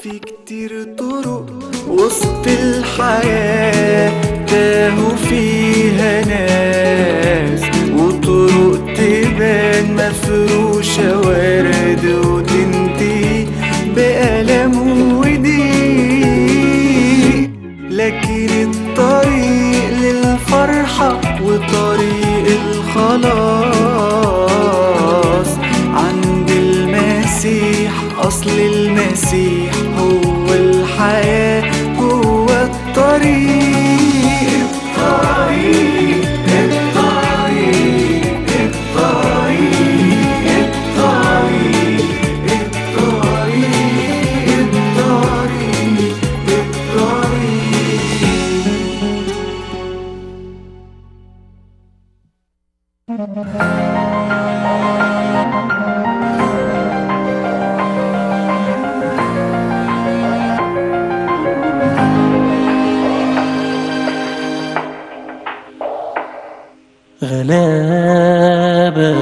في كتير طرق وسط الحياة تاهوا فيها ناس وطرق تبان مفروشة ورد وتنتهي بألم وضيق لكن الطريق للفرحة وطريق الخلاص عند المسيح أصل المسيح هو الحياة جوه الطريق الطريق الطريق الطريق الطريق الطريق الطريق الطريق غلابة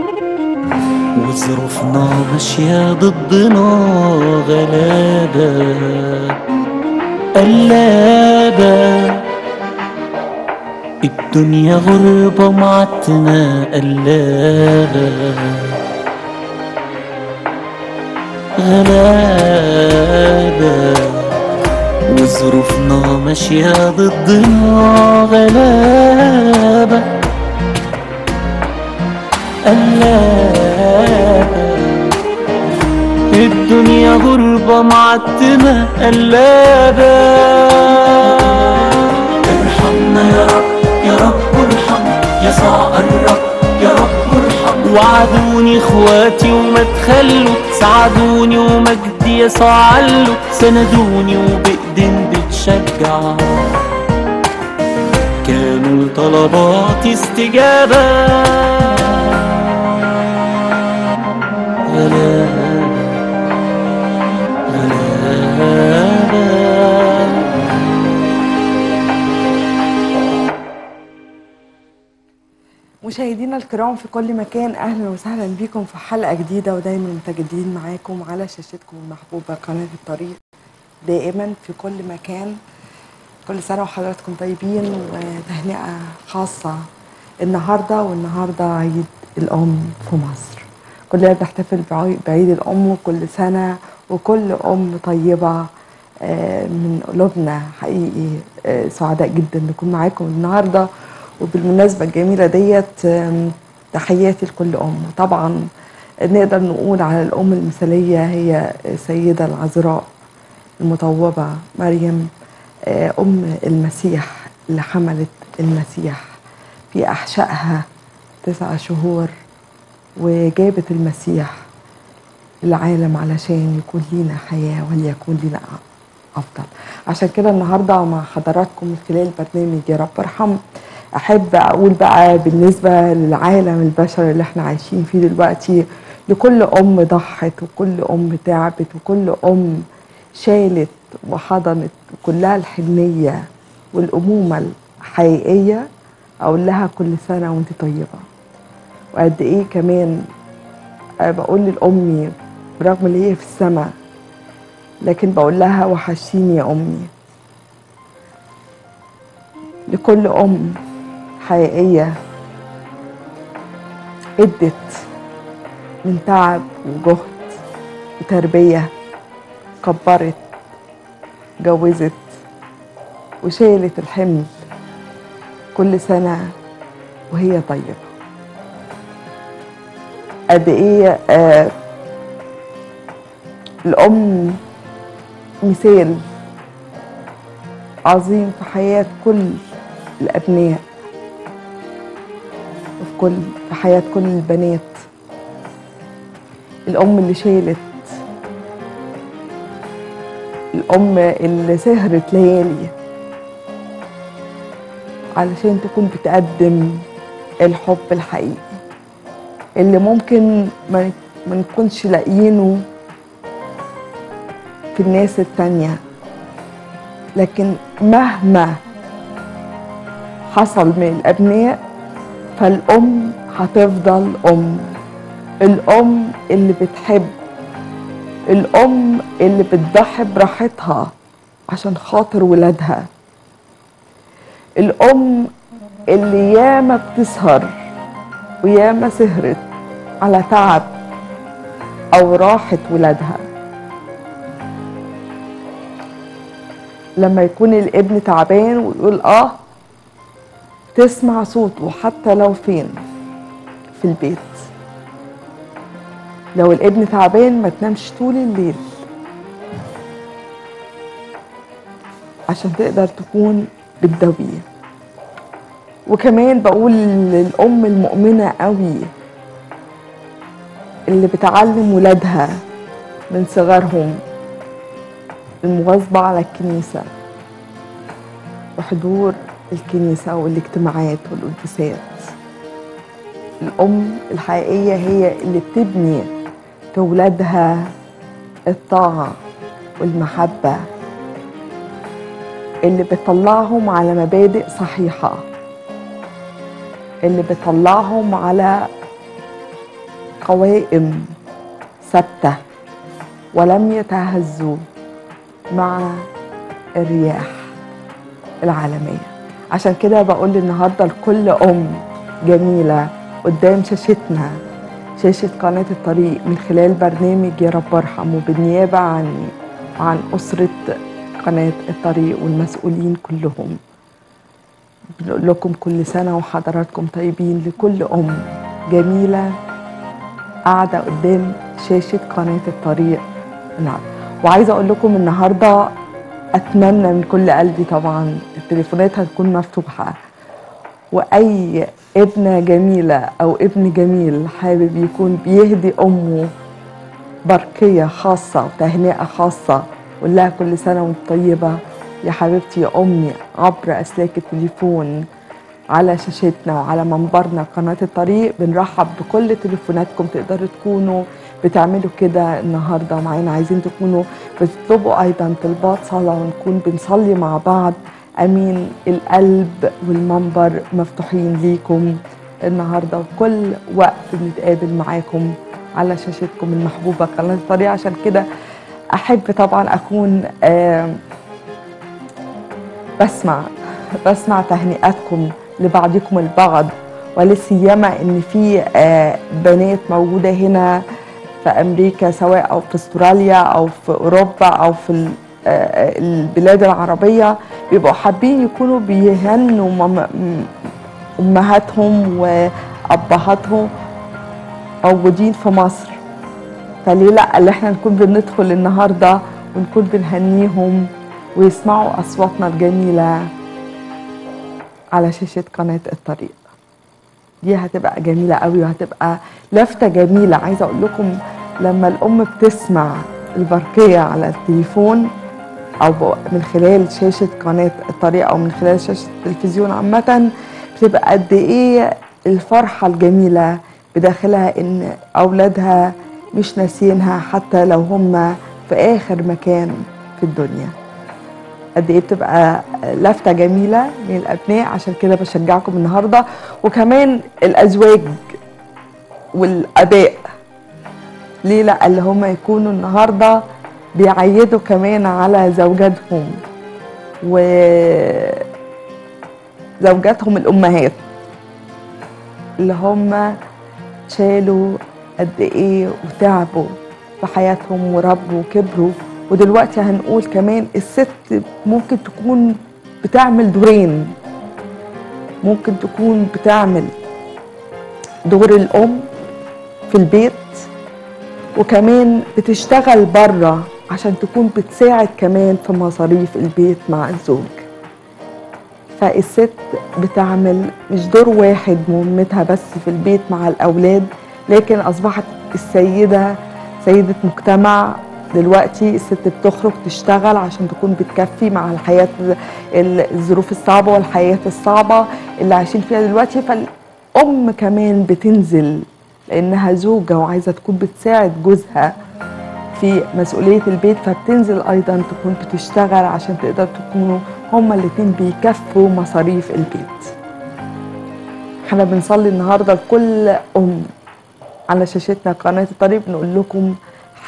وظروفنا ماشية ضدنا غلابة قلابة الدنيا غربة معتمة قلابة غلابة وظروفنا ماشية ضدنا غلابة قلابة الدنيا غربة معتمة قلابة ارحمنا يا رب يا رب ارحم يا صاع الرب يا رب ارحم وعدوني اخواتي وما تخلوا ساعدوني ومجدي يسوع علوا سندوني وبإيدين بتشجع كانوا لطلباتي استجابة غلابة غلابة مشاهدينا الكرام في كل مكان اهلا وسهلا بكم في حلقه جديده ودايما متجدين معاكم على شاشتكم المحبوبه قناه الطريق دائما في كل مكان كل سنه وحضراتكم طيبين وتهنئه خاصه النهارده والنهارده عيد الام في مصر كلنا بنحتفل بعي- بعيد الام وكل سنه وكل ام طيبه آه، من قلوبنا حقيقي آه، سعداء جدا نكون معاكم النهارده وبالمناسبه الجميله ديت آم، تحياتي لكل ام وطبعا نقدر نقول على الام المثاليه هي السيده العذراء المطوبه مريم آه، ام المسيح اللي حملت المسيح في احشائها تسع شهور وجابت المسيح العالم علشان يكون لينا حياة وليكون لينا أفضل عشان كده النهاردة مع حضراتكم من خلال برنامج يا رب ارحم أحب أقول بقى بالنسبة للعالم البشري اللي احنا عايشين فيه دلوقتي لكل أم ضحت وكل أم تعبت وكل أم شالت وحضنت كلها الحنية والأمومة الحقيقية أقول لها كل سنة وأنت طيبة وقد إيه كمان أه بقول لأمي برغم اللي هي في السماء لكن بقول لها وحشيني يا أمي لكل أم حقيقية ادت من تعب وجهد وتربية كبرت جوزت وشالت الحمل كل سنة وهي طيبة قد ايه آه الأم مثال عظيم في حياة كل الأبناء وفي كل في حياة كل البنات الأم اللي شالت الأم اللي سهرت ليالي علشان تكون بتقدم الحب الحقيقي اللي ممكن ما ما نكونش لاقيينه في الناس التانية لكن مهما حصل من الأبناء فالأم هتفضل أم الأم اللي بتحب الأم اللي بتضحي براحتها عشان خاطر ولادها الأم اللي ياما بتسهر وياما سهرت على تعب أو راحة ولادها لما يكون الابن تعبان ويقول اه تسمع صوته حتى لو فين في البيت لو الابن تعبان ما تنامش طول الليل عشان تقدر تكون بتداويه وكمان بقول للأم المؤمنة قوي اللي بتعلم ولادها من صغرهم المواظبة على الكنيسة وحضور الكنيسة والاجتماعات والقداسات الأم الحقيقية هي اللي بتبني في ولادها الطاعة والمحبة اللي بتطلعهم على مبادئ صحيحة اللي بتطلعهم على قوائم ثابتة ولم يتهزوا مع الرياح العالمية عشان كده بقول النهاردة لكل أم جميلة قدام شاشتنا شاشة قناة الطريق من خلال برنامج يا رب ارحم وبالنيابة عني وعن أسرة قناة الطريق والمسؤولين كلهم بنقول لكم كل سنة وحضراتكم طيبين لكل أم جميلة قاعدة قدام شاشة قناة الطريق النهاردة وعايزة أقول لكم النهاردة أتمنى من كل قلبي طبعا التليفونات هتكون مفتوحة وأي ابنة جميلة أو ابن جميل حابب يكون بيهدي أمه بركية خاصة وتهنئة خاصة قول لها كل سنة وانت طيبة يا حبيبتي يا أمي عبر أسلاك التليفون على شاشتنا وعلى منبرنا قناة الطريق بنرحب بكل تليفوناتكم تقدروا تكونوا بتعملوا كده النهارده معانا عايزين تكونوا بتطلبوا ايضا طلبات صلاه ونكون بنصلي مع بعض امين القلب والمنبر مفتوحين ليكم النهارده وكل وقت بنتقابل معاكم على شاشتكم المحبوبه قناه الطريق عشان كده احب طبعا اكون آه بسمع بسمع تهنئاتكم لبعضكم البعض ولسيما ان في آه بنات موجوده هنا في امريكا سواء او في استراليا او في اوروبا او في ال- آه، البلاد العربيه بيبقوا حابين يكونوا بيهنوا مم- م- امهاتهم وابهاتهم موجودين في مصر فليه لا اللي احنا نكون بندخل النهارده ونكون بنهنيهم ويسمعوا اصواتنا الجميله على شاشه قناه الطريق دي هتبقى جميله قوي وهتبقى لفته جميله عايزه اقول لكم لما الام بتسمع البركيه على التليفون او من خلال شاشه قناه الطريق او من خلال شاشه التلفزيون عامه بتبقى قد ايه الفرحه الجميله بداخلها ان اولادها مش ناسينها حتى لو هم في اخر مكان في الدنيا قد ايه بتبقى لفته جميله من الابناء عشان كده بشجعكم النهارده وكمان الازواج والاباء ليه لا اللي هم يكونوا النهارده بيعيدوا كمان على زوجاتهم وزوجاتهم الامهات اللي هم شالوا قد ايه وتعبوا في حياتهم وربوا وكبروا ودلوقتي هنقول كمان الست ممكن تكون بتعمل دورين ممكن تكون بتعمل دور الام في البيت وكمان بتشتغل بره عشان تكون بتساعد كمان في مصاريف البيت مع الزوج فالست بتعمل مش دور واحد مهمتها بس في البيت مع الأولاد لكن أصبحت السيدة سيدة مجتمع دلوقتي الست بتخرج تشتغل عشان تكون بتكفي مع الحياة الظروف الصعبة والحياة الصعبة اللي عايشين فيها دلوقتي فالأم كمان بتنزل لأنها زوجة وعايزة تكون بتساعد جوزها في مسؤولية البيت فبتنزل أيضا تكون بتشتغل عشان تقدر تكونوا هما الاتنين بيكفوا مصاريف البيت احنا بنصلي النهاردة لكل أم على شاشتنا قناة الطريق بنقول لكم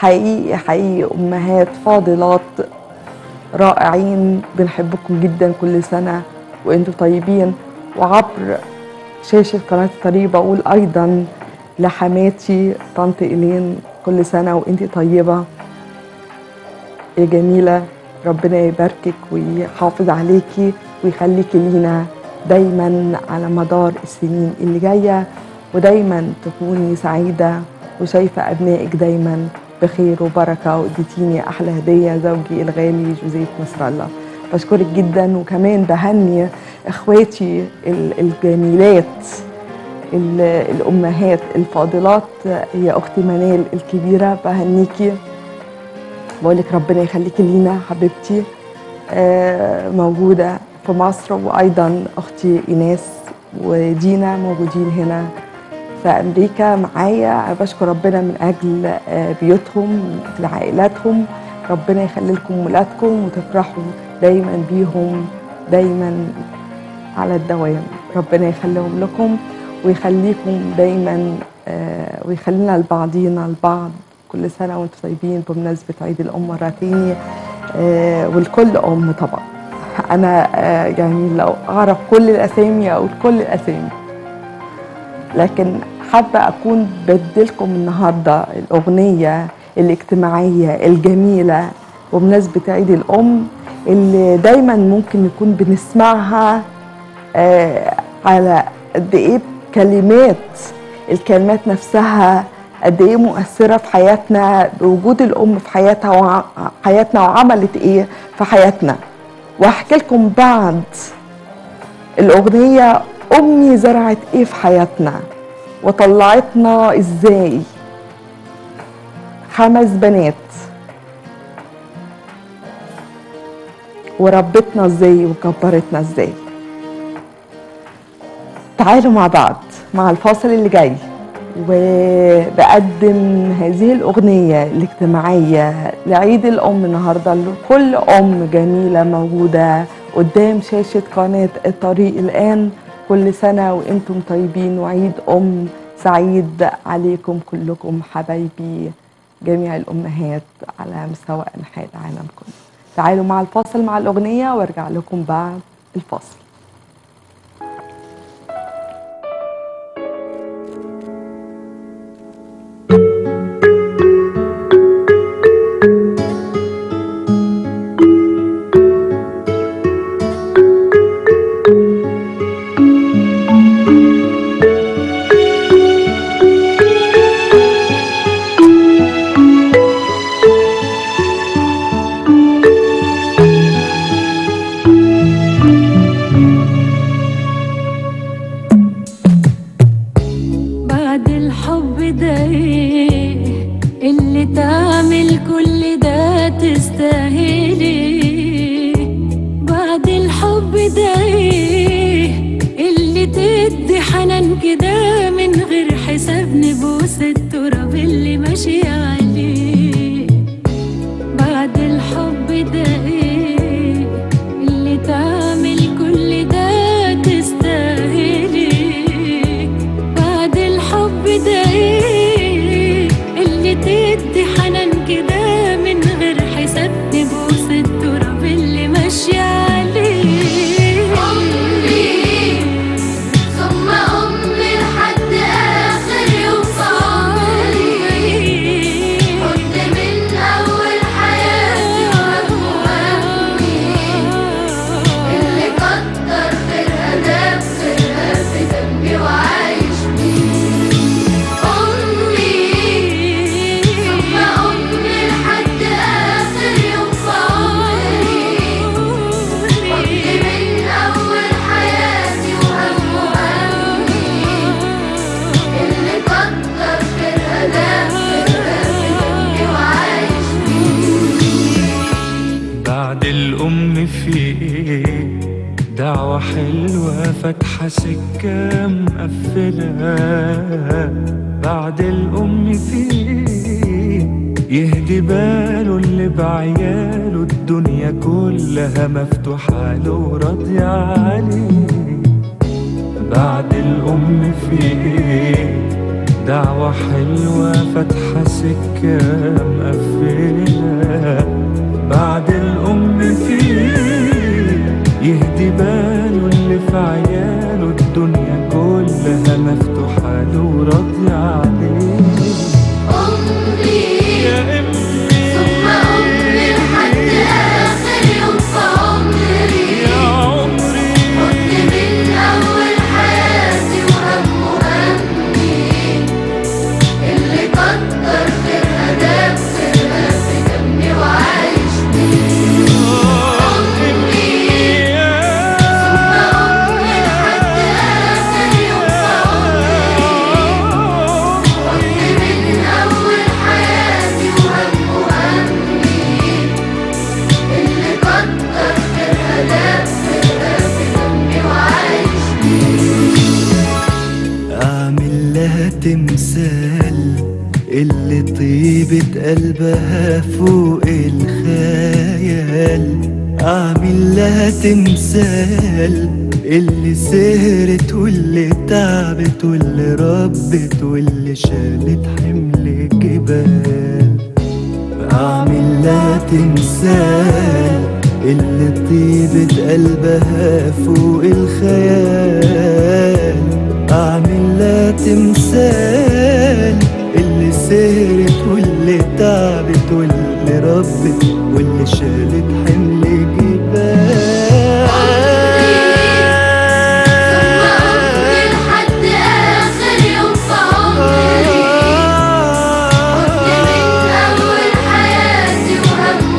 حقيقي حقيقي أمهات فاضلات رائعين بنحبكم جدا كل سنة وانتم طيبين وعبر شاشة قناة الطريق بقول أيضا لحماتي طنط إيلين كل سنة وانتي طيبة يا جميلة ربنا يباركك ويحافظ عليكي ويخليكي لينا دايما على مدار السنين اللي جاية ودايما تكوني سعيدة وشايفة أبنائك دايما بخير وبركة واديتيني أحلى هدية زوجي الغالي جوزيف نصر الله بشكرك جدا وكمان بهني اخواتي ال- الجميلات ال- الامهات الفاضلات هي اختي منال الكبيره بهنيكي بقول لك ربنا يخليكي لينا حبيبتي آه، موجوده في مصر وايضا اختي ايناس ودينا موجودين هنا في امريكا معايا أنا بشكر ربنا من اجل آه، بيوتهم لعائلاتهم ربنا يخلي لكم ولادكم وتفرحوا دايما بيهم دايما على الدوام ربنا يخليهم لكم ويخليكم دايما آه، ويخلينا لبعضينا البعض كل سنة وانتم طيبين بمناسبة عيد الأم مرة تاني آه، والكل أم طبعا أنا آه، يعني لو أعرف كل الأسامي أقول كل الأسامي لكن حابة أكون بدلكم النهاردة الأغنية الاجتماعية الجميلة وبمناسبة عيد الأم اللي دايما ممكن نكون بنسمعها آه، على قد إيه كلمات الكلمات نفسها قد إيه مؤثرة في حياتنا بوجود الأم في حياتها وع- حياتنا وعملت إيه في حياتنا وأحكي لكم بعد الأغنية أمي زرعت إيه في حياتنا وطلعتنا إزاي خمس بنات وربتنا إزاي وكبرتنا إزاي تعالوا مع بعض مع الفاصل اللي جاي وبقدم هذه الأغنية الاجتماعية لعيد الأم النهاردة لكل أم جميلة موجودة قدام شاشة قناة الطريق الآن كل سنة وانتم طيبين وعيد أم سعيد عليكم كلكم حبايبي جميع الأمهات على مستوى أنحاء العالم كله تعالوا مع الفاصل مع الأغنية وارجع لكم بعد الفاصل بعد الحب ده ايه اللي تعمل كل ده تستاهلي بعد الحب ده ايه اللي تدي حنان كده من غير حساب نبوس التراب اللي ماشي عليه بعد الحب ده ايه اللي تعمل كل ده تستاهلي بعد الحب ده ايه اللي تدي حنان كده من غير حساب نبوس التراب اللي ماشي عليه أمي ثم أمي لحد آخر يوم في عمري كنت من أول حياتي وهمي اللي كتر خيرها ده بخيرها في دمي وعايش بيه أمي ثم أمي لحد آخر يوم في عمري كنت من أول حياتي وهم وهمي اللي كتر خيرها ده خيرها في دمي وعايش بعد الأم في إيه دعوة حلوة فاتحة سكة مقفلة بعد الأم في إيه يهدي باله اللي بعياله الدنيا كلها مفتوحة له وراضية عليه بعد الأم في إيه دعوة حلوة فاتحة سكة مقفلة بعد الأم فيه يهدي باله اللي في عياله الدنيا كلها مفتوحة له وراضية عليه أمي يا أمي ثم أمي لحد آخر يوم في عمري يا عمري كنت من أول حياتي وهم همي اللي كتر خيرها داب خيرها في دمي وعايش بيه أمي ثم أمي لحد آخر يوم في عمري كنت من أول حياتي وهم همي اللي كتر خيرها داب خيرها في دمي وعايش أعمل لها تمثال اللي طيبة قلبها فوق الخيال أعمل لها تمثال اللي سهرت واللي تعبت واللي ربت واللي شالت حمل جبال أعمل لها تمثال اللي طيبة قلبها فوق الخيال أعمل لها تمثال اللي سهرت واللي تعبت واللي ربت واللي شالت حمل ثم أمي جبال لحد آخر يوم في عمري كنت من أول حياتي وهم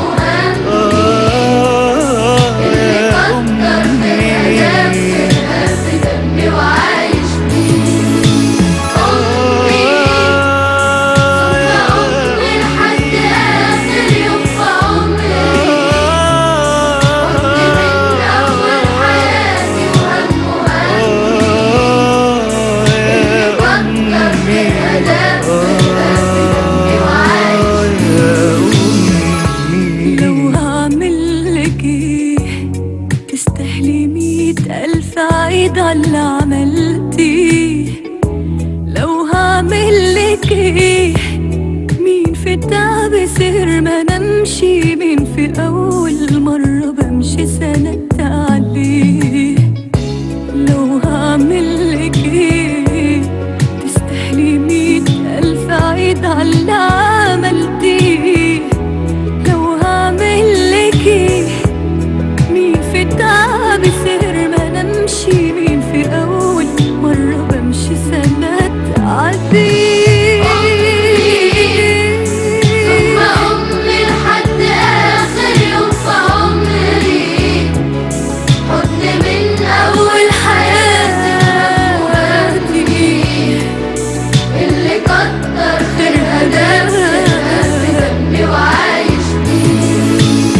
همي اللي كتر خيرها داب خيرها في دمي وعايش بيه أمي ثم أمي لحد آخر يوم في عمري كنت من أول حياتي وهم همي اللي كتر خيرها داب خيرها في دمي وعايش لو هعمل لك ايه تستاهلي مية ألف عيد على اللي عملتيه لو هعمل لك ايه مين في التعب سهر ما نمشي مين في أول مرة بمشي سندت عليه لو هعمل لك ايه تستاهلي مية ألف عيد على اللي عملتيه لو هعمل لك ايه مين في التعب سهر ما نمشي مين في أول مرة بمشي سنة عدي ثم أمي لحد آخر يوم في عمري حضن من أول حياتي وهموماتي اللي كتر خيرها داب خيرها في دمي وعايش بيه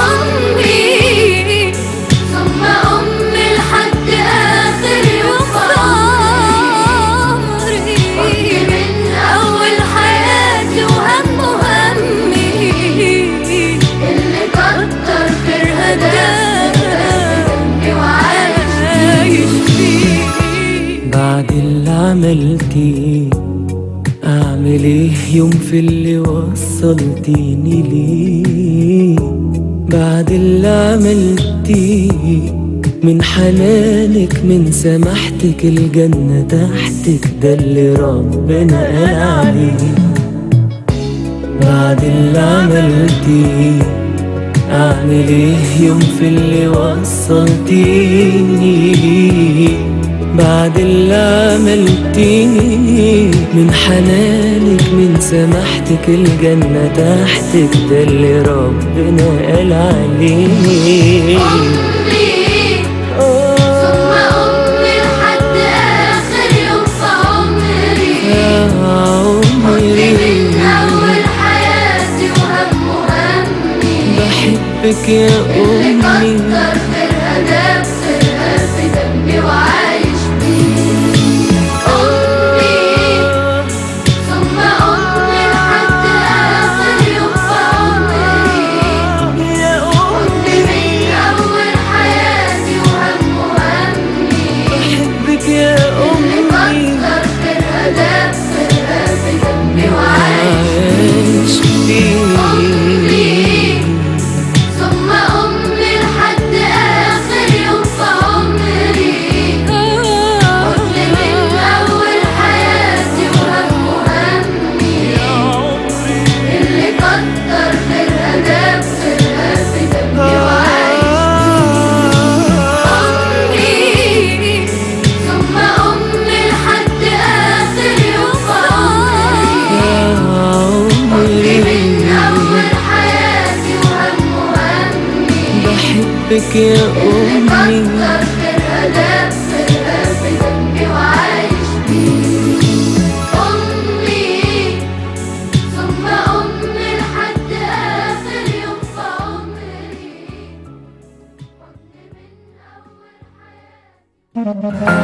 أمي ثم أمي لحد آخر يوم في عمري كنت من أول حياتي وهم همي اللي كتر خيرها داب خيرها في دمي وعايش بيه بعد اللي عملتيه اعمل ايه يوم في اللي وصلتيني ليه بعد اللي عملتيه من حنانك من سماحتك الجنة تحتك ده اللي ربنا قال عليه بعد اللي عملتيه اعمل ايه يوم في اللي وصلتيني ليه بعد اللي عملتيه من حنانك من سماحتك الجنة تحتك ده اللي ربنا قال عليه أمي ثم أمي لحد آخر يوم في عمري يا كنت عمري من أول حياتي وهم همي بحبك يا اللي أمي كتر خيرها داب خيرها في دمي وعايش بيه أمي ثم أمي لحد آخر يوم في عمري يا كنت من أول حياتي وهم همي بحبك يا اللي أمي كتر خيرها داب خيرها بحبك يا أمي بتكسر فرقة دم فرقة بدمي وعايش بيه أمي ثم أمي لحد آخر يوم في عمري حضن من أول حياتي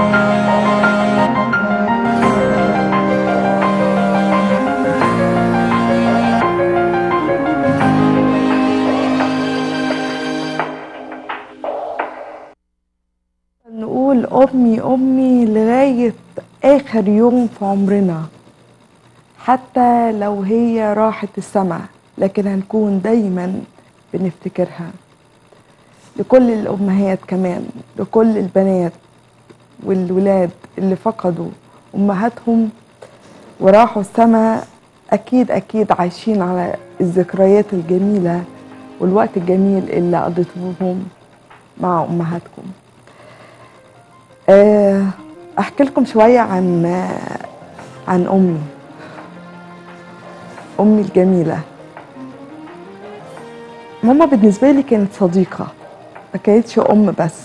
نقول أمي أمي لغاية آخر يوم في عمرنا حتى لو هي راحت السما لكن هنكون دايما بنفتكرها لكل الأمهات كمان لكل البنات والولاد اللي فقدوا أمهاتهم وراحوا السما أكيد أكيد عايشين على الذكريات الجميلة والوقت الجميل اللي قضيتوهم مع أمهاتكم آه، احكي لكم شويه عن آه، عن امي امي الجميله ماما بالنسبه لي كانت صديقه ما كانتش ام بس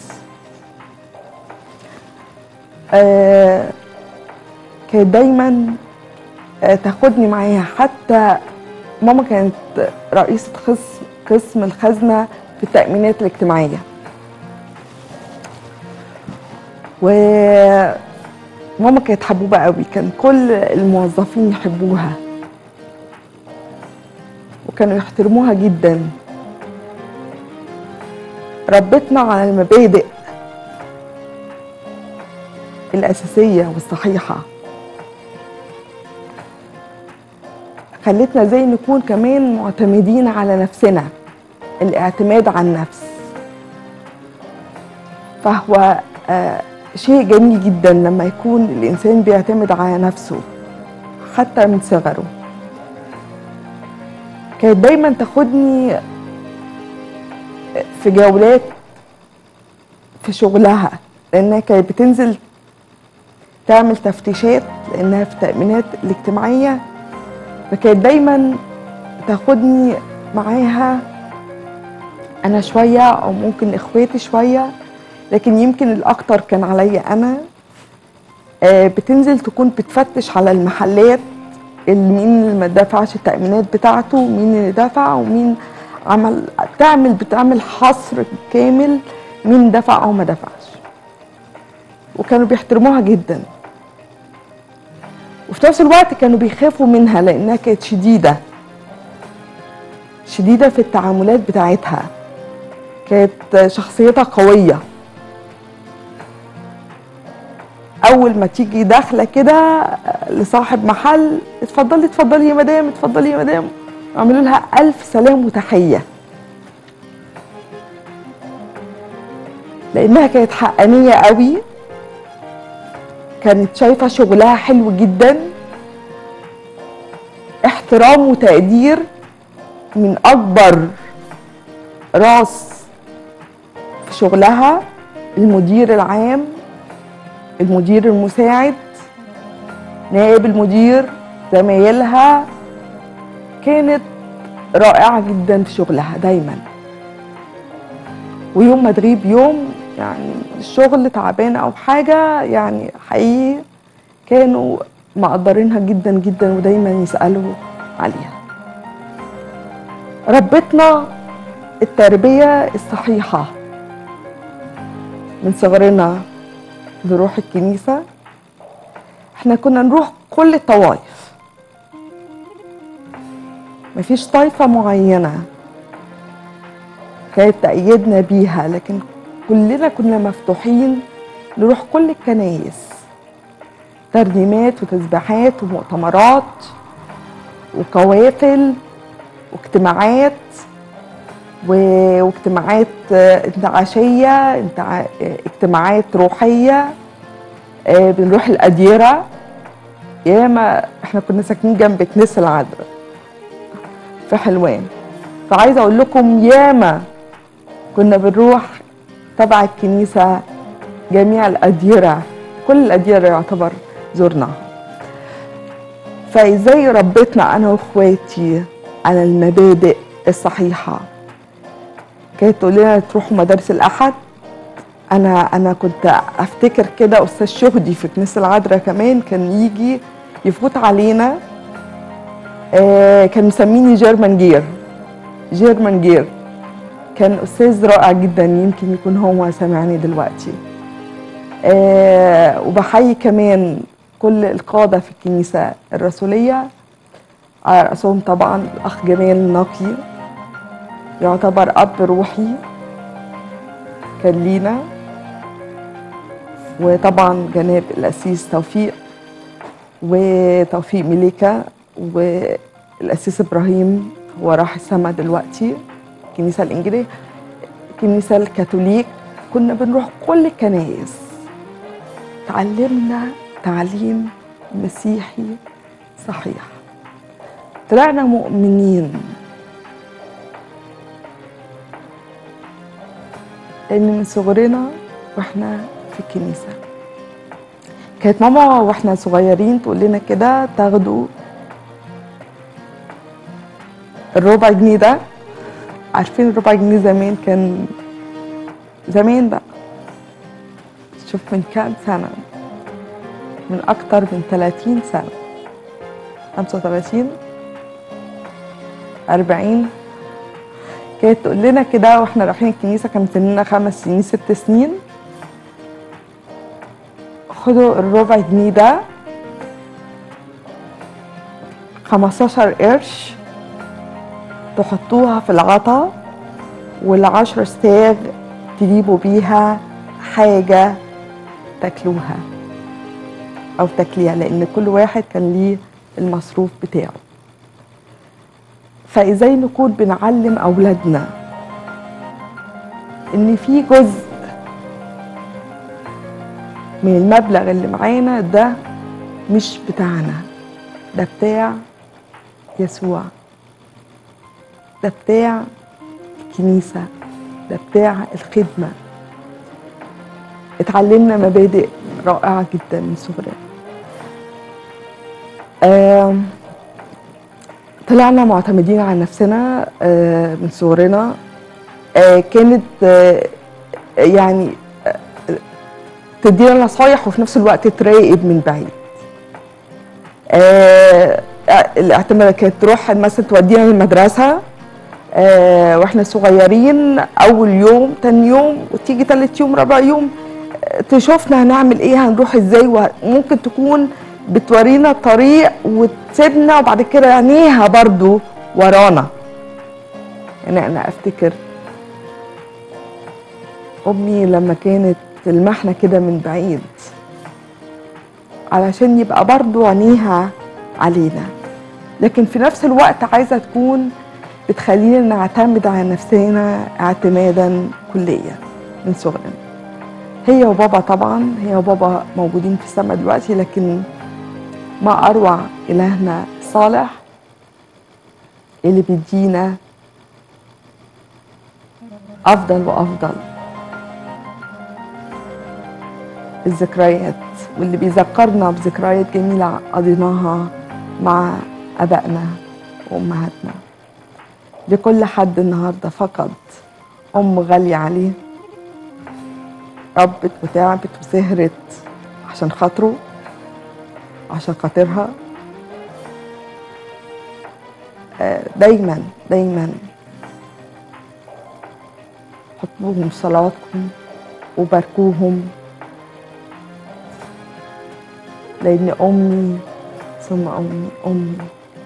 آه، كانت دايما آه، تاخدني معاها حتى ماما كانت رئيسة قسم قسم الخزنة في التأمينات الاجتماعية وماما كانت حبوبة قوي كان كل الموظفين يحبوها وكانوا يحترموها جدا ربتنا على المبادئ الأساسية والصحيحة خلتنا ازاي نكون كمان معتمدين على نفسنا الاعتماد على النفس فهو آه شيء جميل جدا لما يكون الإنسان بيعتمد على نفسه حتى من صغره كانت دايما تاخدني في جولات في شغلها لأنها كانت بتنزل تعمل تفتيشات لأنها في التأمينات الاجتماعية فكانت دايما تاخدني معاها أنا شوية أو ممكن إخواتي شوية لكن يمكن الاكتر كان عليا انا آه، بتنزل تكون بتفتش على المحلات اللي مين اللي ما دفعش التامينات بتاعته مين اللي دفع ومين عمل تعمل بتعمل حصر كامل مين دفع او ما دفعش وكانوا بيحترموها جدا وفي نفس الوقت كانوا بيخافوا منها لانها كانت شديده شديده في التعاملات بتاعتها كانت شخصيتها قويه اول ما تيجي داخله كده لصاحب محل اتفضلي اتفضلي يا مدام اتفضلي يا مدام اعملوا لها الف سلام وتحيه لانها كانت حقانيه قوي كانت شايفه شغلها حلو جدا احترام وتقدير من اكبر راس في شغلها المدير العام المدير المساعد نائب المدير زمايلها كانت رائعة جدا في شغلها دايما ويوم ما تغيب يوم يعني الشغل تعبان او حاجة يعني حقيقي كانوا مقدرينها جدا جدا ودايما يسألوا عليها ربتنا التربية الصحيحة من صغرنا نروح الكنيسة احنا كنا نروح كل الطوائف مفيش طائفة معينة كانت تأيدنا بيها لكن كلنا كنا مفتوحين نروح كل الكنايس ترنيمات وتسبيحات ومؤتمرات وقوافل واجتماعات و- واجتماعات آه، انتعاشية انتع- آه، اجتماعات روحية آه، بنروح الأديرة ياما احنا كنا ساكنين جنب كنيسة العذراء في حلوان فعايزة أقول لكم ياما كنا بنروح تبع الكنيسة جميع الأديرة كل الأديرة يعتبر زرناها فازاي ربيتنا انا واخواتي على المبادئ الصحيحه كانت تقول لنا تروحوا مدارس الاحد انا انا كنت افتكر كده استاذ شهدي في كنيسه العذراء كمان كان يجي يفوت علينا آه كان مسميني جيرمان جير جيرمان جير كان استاذ رائع جدا يمكن يكون هو سامعني دلوقتي آه وبحيي كمان كل القاده في الكنيسه الرسوليه على راسهم طبعا الاخ جمال نقي يعتبر اب روحي كان لينا وطبعا جناب الاسيس توفيق وتوفيق مليكه والاسيس ابراهيم هو راح السما دلوقتي الكنيسه الانجيليه الكنيسه الكاثوليك كنا بنروح كل الكنائس تعلمنا تعليم مسيحي صحيح طلعنا مؤمنين لان من صغرنا واحنا في الكنيسه كانت ماما واحنا صغيرين تقول لنا كده تاخدوا الربع جنيه ده عارفين الربع جنيه زمان كان زمان بقى شوف من كام سنة من أكتر من 30 سنة 35 40 كانت تقول لنا كده واحنا رايحين الكنيسة كان سننا خمس سنين ست سنين خدوا الربع جنيه ده 15 قرش تحطوها في العطا والعشر ستاغ تجيبوا بيها حاجة تاكلوها أو تاكليها لأن كل واحد كان ليه المصروف بتاعه فإزاي نكون بنعلم أولادنا إن في جزء من المبلغ اللي معانا ده مش بتاعنا ده بتاع يسوع ده بتاع الكنيسة ده بتاع الخدمة اتعلمنا مبادئ رائعة جدا من صغرنا آم، طلعنا معتمدين على نفسنا آه، من صغرنا آه، كانت آه، يعني آه، تدينا نصايح وفي نفس الوقت تراقب من بعيد آه، الاعتماد كانت تروح مثلا تودينا المدرسة آه، واحنا صغيرين اول يوم تاني يوم وتيجي تالت يوم رابع يوم آه، تشوفنا هنعمل ايه هنروح ازاي وممكن تكون بتورينا الطريق وتسيبنا وبعد كده عينيها برضو ورانا يعني انا افتكر امي لما كانت تلمحنا كده من بعيد علشان يبقى برضو عينيها علينا لكن في نفس الوقت عايزه تكون بتخلينا نعتمد على نفسنا اعتمادا كليا من صغرنا هي وبابا طبعا هي وبابا موجودين في السماء دلوقتي لكن ما اروع الهنا صالح اللي بيدينا افضل وافضل الذكريات واللي بيذكرنا بذكريات جميله قضيناها مع ابائنا وامهاتنا لكل حد النهارده فقد ام غاليه عليه ربت وتعبت وسهرت عشان خاطره عشان خاطرها آه، دايما دايما حطوهم في صلواتكم وباركوهم لان امي ثم امي امي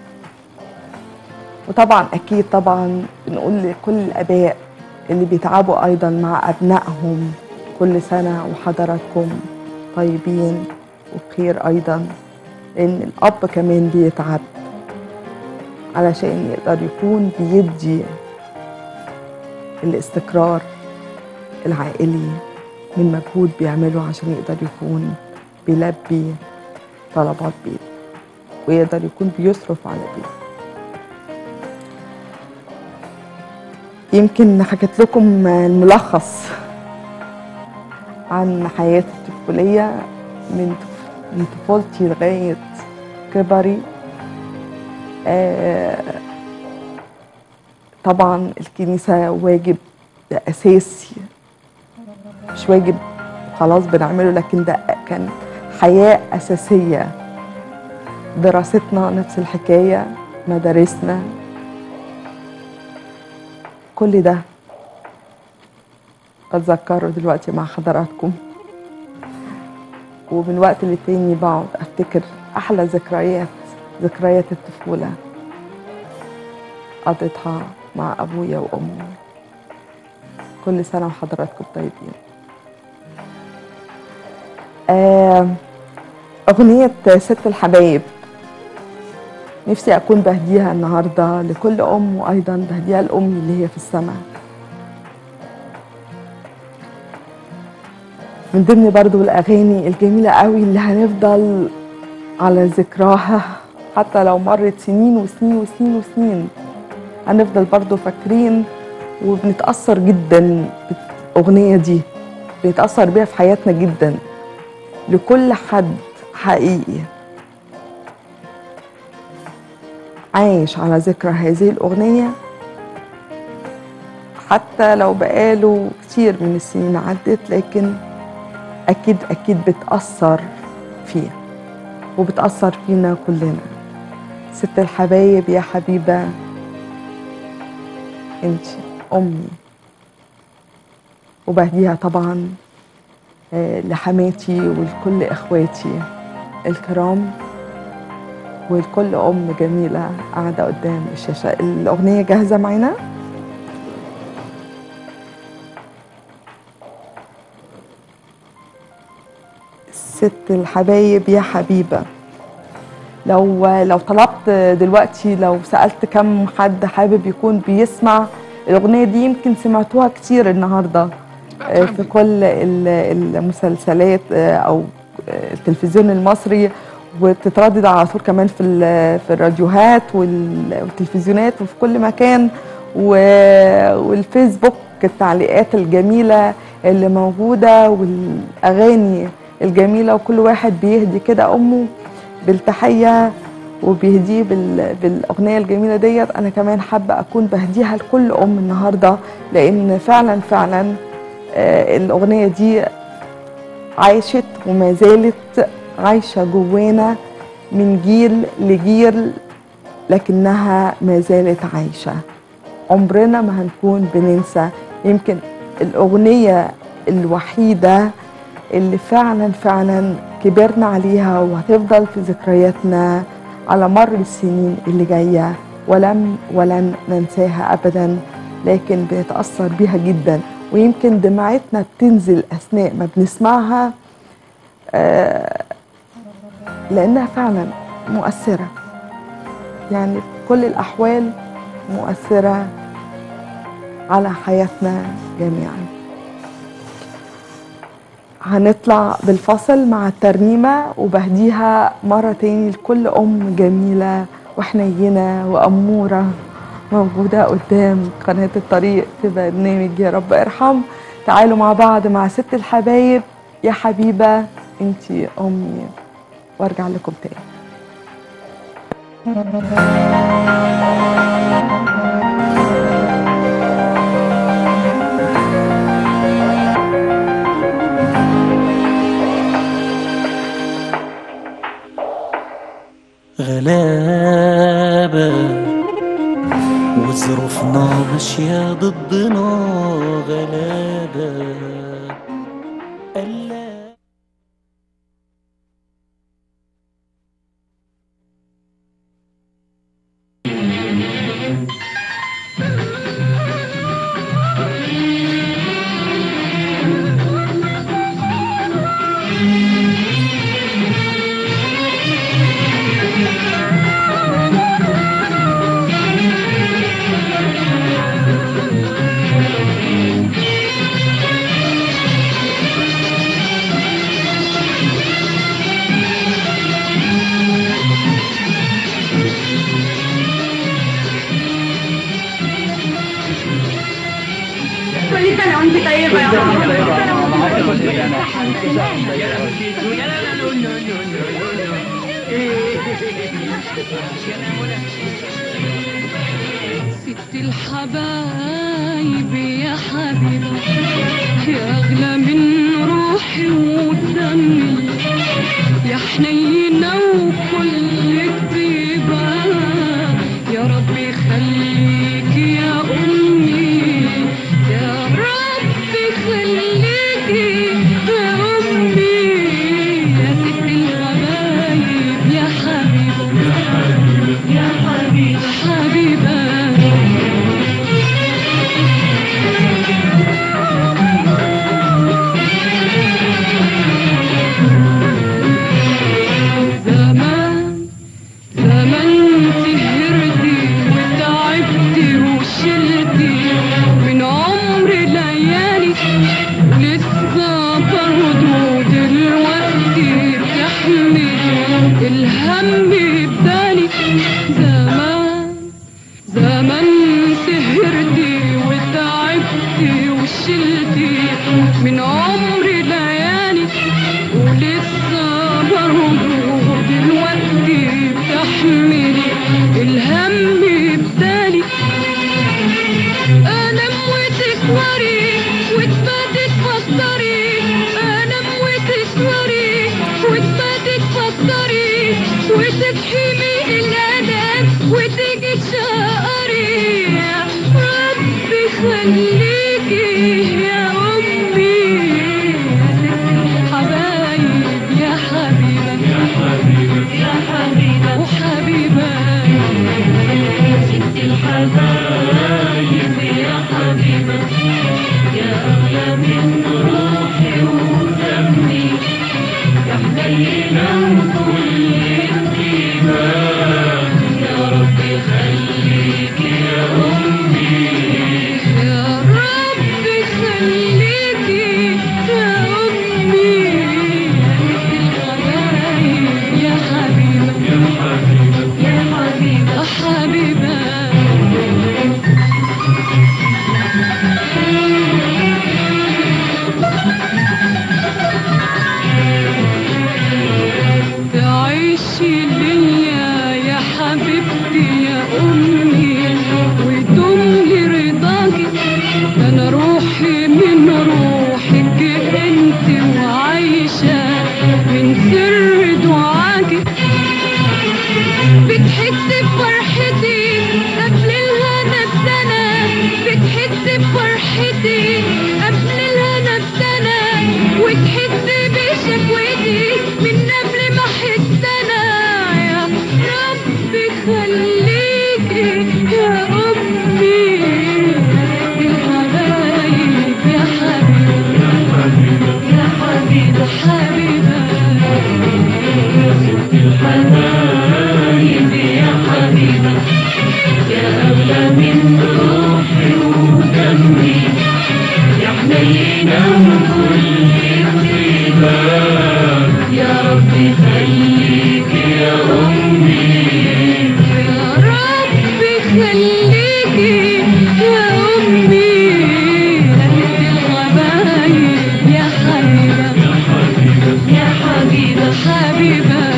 وطبعا اكيد طبعا بنقول لكل الاباء اللي بيتعبوا ايضا مع ابنائهم كل سنه وحضراتكم طيبين وبخير ايضا لان الاب كمان بيتعب علشان يقدر يكون بيدي الاستقرار العائلي من مجهود بيعمله عشان يقدر يكون بيلبي طلبات بيت ويقدر يكون بيصرف على بيت يمكن حكيت لكم الملخص عن حياتي الطفولية من طف- من طفولتي لغاية كبري آه، طبعا الكنيسة واجب ده اساسي مش واجب خلاص بنعمله لكن ده كان حياه اساسيه دراستنا نفس الحكايه مدارسنا كل ده بتذكره دلوقتي مع حضراتكم ومن وقت للتاني بقعد افتكر احلى ذكريات ذكريات الطفوله قضيتها مع ابويا وامي كل سنه وحضراتكم طيبين آه، اغنيه ست الحبايب نفسي اكون بهديها النهارده لكل ام وايضا بهديها لامي اللي هي في السماء من ضمن برضو الاغاني الجميله قوي اللي هنفضل على ذكراها حتى لو مرت سنين وسنين وسنين وسنين هنفضل برضو فاكرين وبنتاثر جدا بالاغنيه دي بنتاثر بيها في حياتنا جدا لكل حد حقيقي عايش على ذكرى هذه الأغنية حتى لو بقاله كتير من السنين عدت لكن أكيد أكيد بتأثر فيه وبتأثر فينا كلنا ست الحبايب يا حبيبة انت أمي وبهديها طبعا آه، لحماتي ولكل إخواتي الكرام ولكل أم جميلة قاعدة قدام الشاشة الأغنية جاهزة معانا؟ ست الحبايب يا حبيبة لو لو طلبت دلوقتي لو سألت كم حد حابب يكون بيسمع الأغنية دي يمكن سمعتوها كتير النهاردة آه، في كل ال- المسلسلات آه، أو آه، التلفزيون المصري وبتتردد على طول كمان في ال- في الراديوهات وال- والتلفزيونات وفي كل مكان و- والفيسبوك التعليقات الجميلة اللي موجودة والأغاني الجميلة وكل واحد بيهدي كده أمه بالتحية وبيهديه بال... بالأغنية الجميلة ديت أنا كمان حابة أكون بهديها لكل أم النهاردة لأن فعلا فعلا آه، الأغنية دي عاشت وما زالت عايشة جوانا من جيل لجيل لكنها ما زالت عايشة عمرنا ما هنكون بننسى يمكن الأغنية الوحيدة اللي فعلا فعلا كبرنا عليها وهتفضل في ذكرياتنا على مر السنين اللي جاية ولم ولن ننساها أبدا لكن بنتأثر بيها جدا ويمكن دمعتنا بتنزل أثناء ما بنسمعها آه، لأنها فعلا مؤثرة يعني في كل الأحوال مؤثرة على حياتنا جميعا هنطلع بالفصل مع الترنيمة وبهديها مرة تاني لكل أم جميلة وحنينة وأمورة موجودة قدام قناة الطريق في برنامج يا رب ارحم تعالوا مع بعض مع ست الحبايب يا حبيبة انتي أمي وارجع لكم تاني غلابة وظروفنا ماشية ضدنا غلابة ألا كل سنة وانت طيبة يا ماما ست الحبايب يا حبيبي حبيبة يا أغلى من روحي ودمي يا حنينة وكل كتيبة يا ربي خليك يا أمي يا ربي خليك يا أمي يا ست الحبايب يا حبيبة يا حبيبة حبيبة زمان زمان سهرتي وتعبتي وشلتي من عمر ليالي لسه برضو دلوقتي بتحمل الهم بدالي زمان زمان سهرتي وتعبتي وشلتي من عمر ليالي ولسه برضو دلوقتي بتحملي الهم بدالي انام وتسوري وتباتي تفكري انام وتسوري وتباتي تفكري وتصحي من الانام وتيجي تشقري يا ربي خليكي يا امي يا ست الحبايب يا حبيبه يا حبيبه يا حبيبه وحبيبه ست الحبايب يا حبيبه يا اغلى من روحي ودمي يا حنينه وكل طيبه يا ربي خليك يا امي يا ربي خليكي يا امي يا حبيبه يا حبيبه يا حبيبه حبيبه تعيشي ليا يا حبيبتي يا امي وتملي رضاكي انا روحي من روحك انت وعايشه من سر دعاكي بتحس بفرحتي قبل الهنا بسنة بتحس بفرحتي قبل الهنا بسنة وتحس بشكوتي من قبل ما احس انا يا ربي خليكي يا امي يا حبايب يا حبيبه يا حبيبه حبيبه الحبايب يا حبيبة يا أغلى من روحي ودمي يا حنينة وكل طيبة يا ربي خليك يا أمي يا ربي خليكي يا أمي يا ست الحبايب يا حبيبة يا حبيبة حبيبة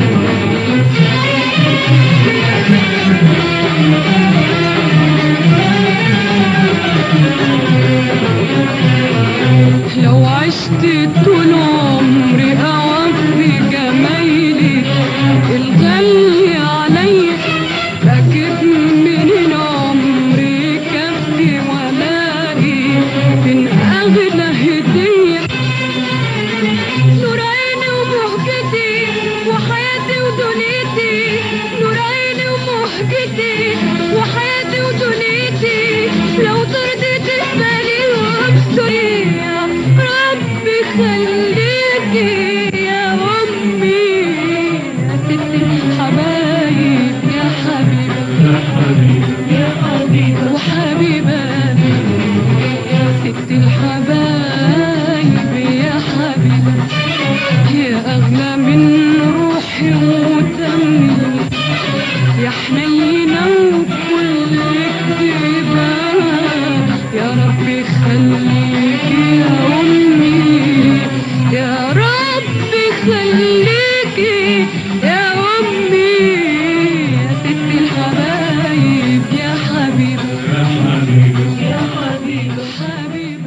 لو عشت طول عمري أوفي جمايلي الغالي عليا أجيب منين عمري كفي ولاقي من أغلى هدية نور عيني ومهجتي وحياتي ودنيتي نور عيني ومهجتي وحياتي ودنيتي لو ترضي تسأليهم دنيا ربي خليكي يا أمي يا ست الحبايب يا حبيبة يا حبيبة وحبيبة يا ست الحبايب يا حبيبة يا أغلى من روحي ودمي يا حنينة وكل كتيبة يا ربي خليك يا أمي يا ربي خليك يا أمي يا ست الحبايب يا حبيبة يا حبيبة حبيبة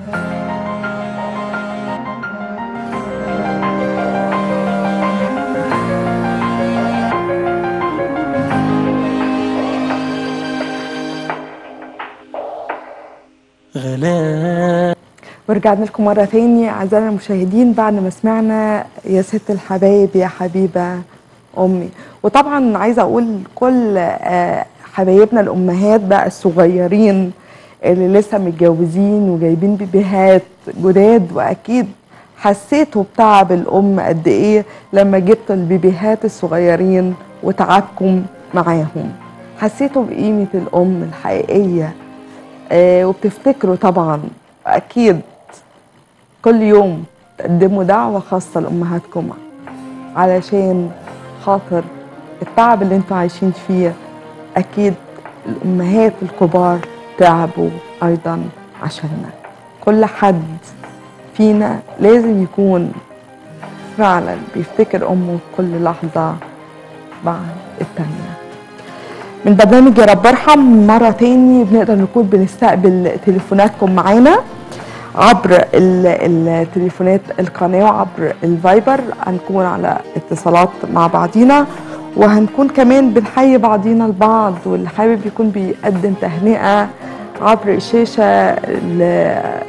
غلا ورجعنا لكم مرة تاني أعزائنا المشاهدين بعد ما سمعنا يا ست الحبايب يا حبيبة أمي وطبعا عايزة أقول كل آه، حبايبنا الأمهات بقى الصغيرين اللي لسه متجوزين وجايبين بيبيهات جداد وأكيد حسيتوا بتعب الأم قد إيه لما جبتوا البيبيهات الصغيرين وتعبكم معاهم حسيتوا بقيمة الأم الحقيقية آه، وبتفتكروا طبعا اكيد كل يوم تقدموا دعوه خاصه لامهاتكم علشان خاطر التعب اللي انتوا عايشين فيه اكيد الامهات الكبار تعبوا ايضا عشاننا كل حد فينا لازم يكون فعلا بيفتكر امه كل لحظه بعد التانيه من برنامج يا رب ارحم مرة تاني بنقدر نكون بنستقبل تليفوناتكم معانا عبر ال- التليفونات القناة وعبر الفايبر هنكون على اتصالات مع بعضينا وهنكون كمان بنحيي بعضينا البعض واللي حابب يكون بيقدم تهنئة عبر الشاشة ل-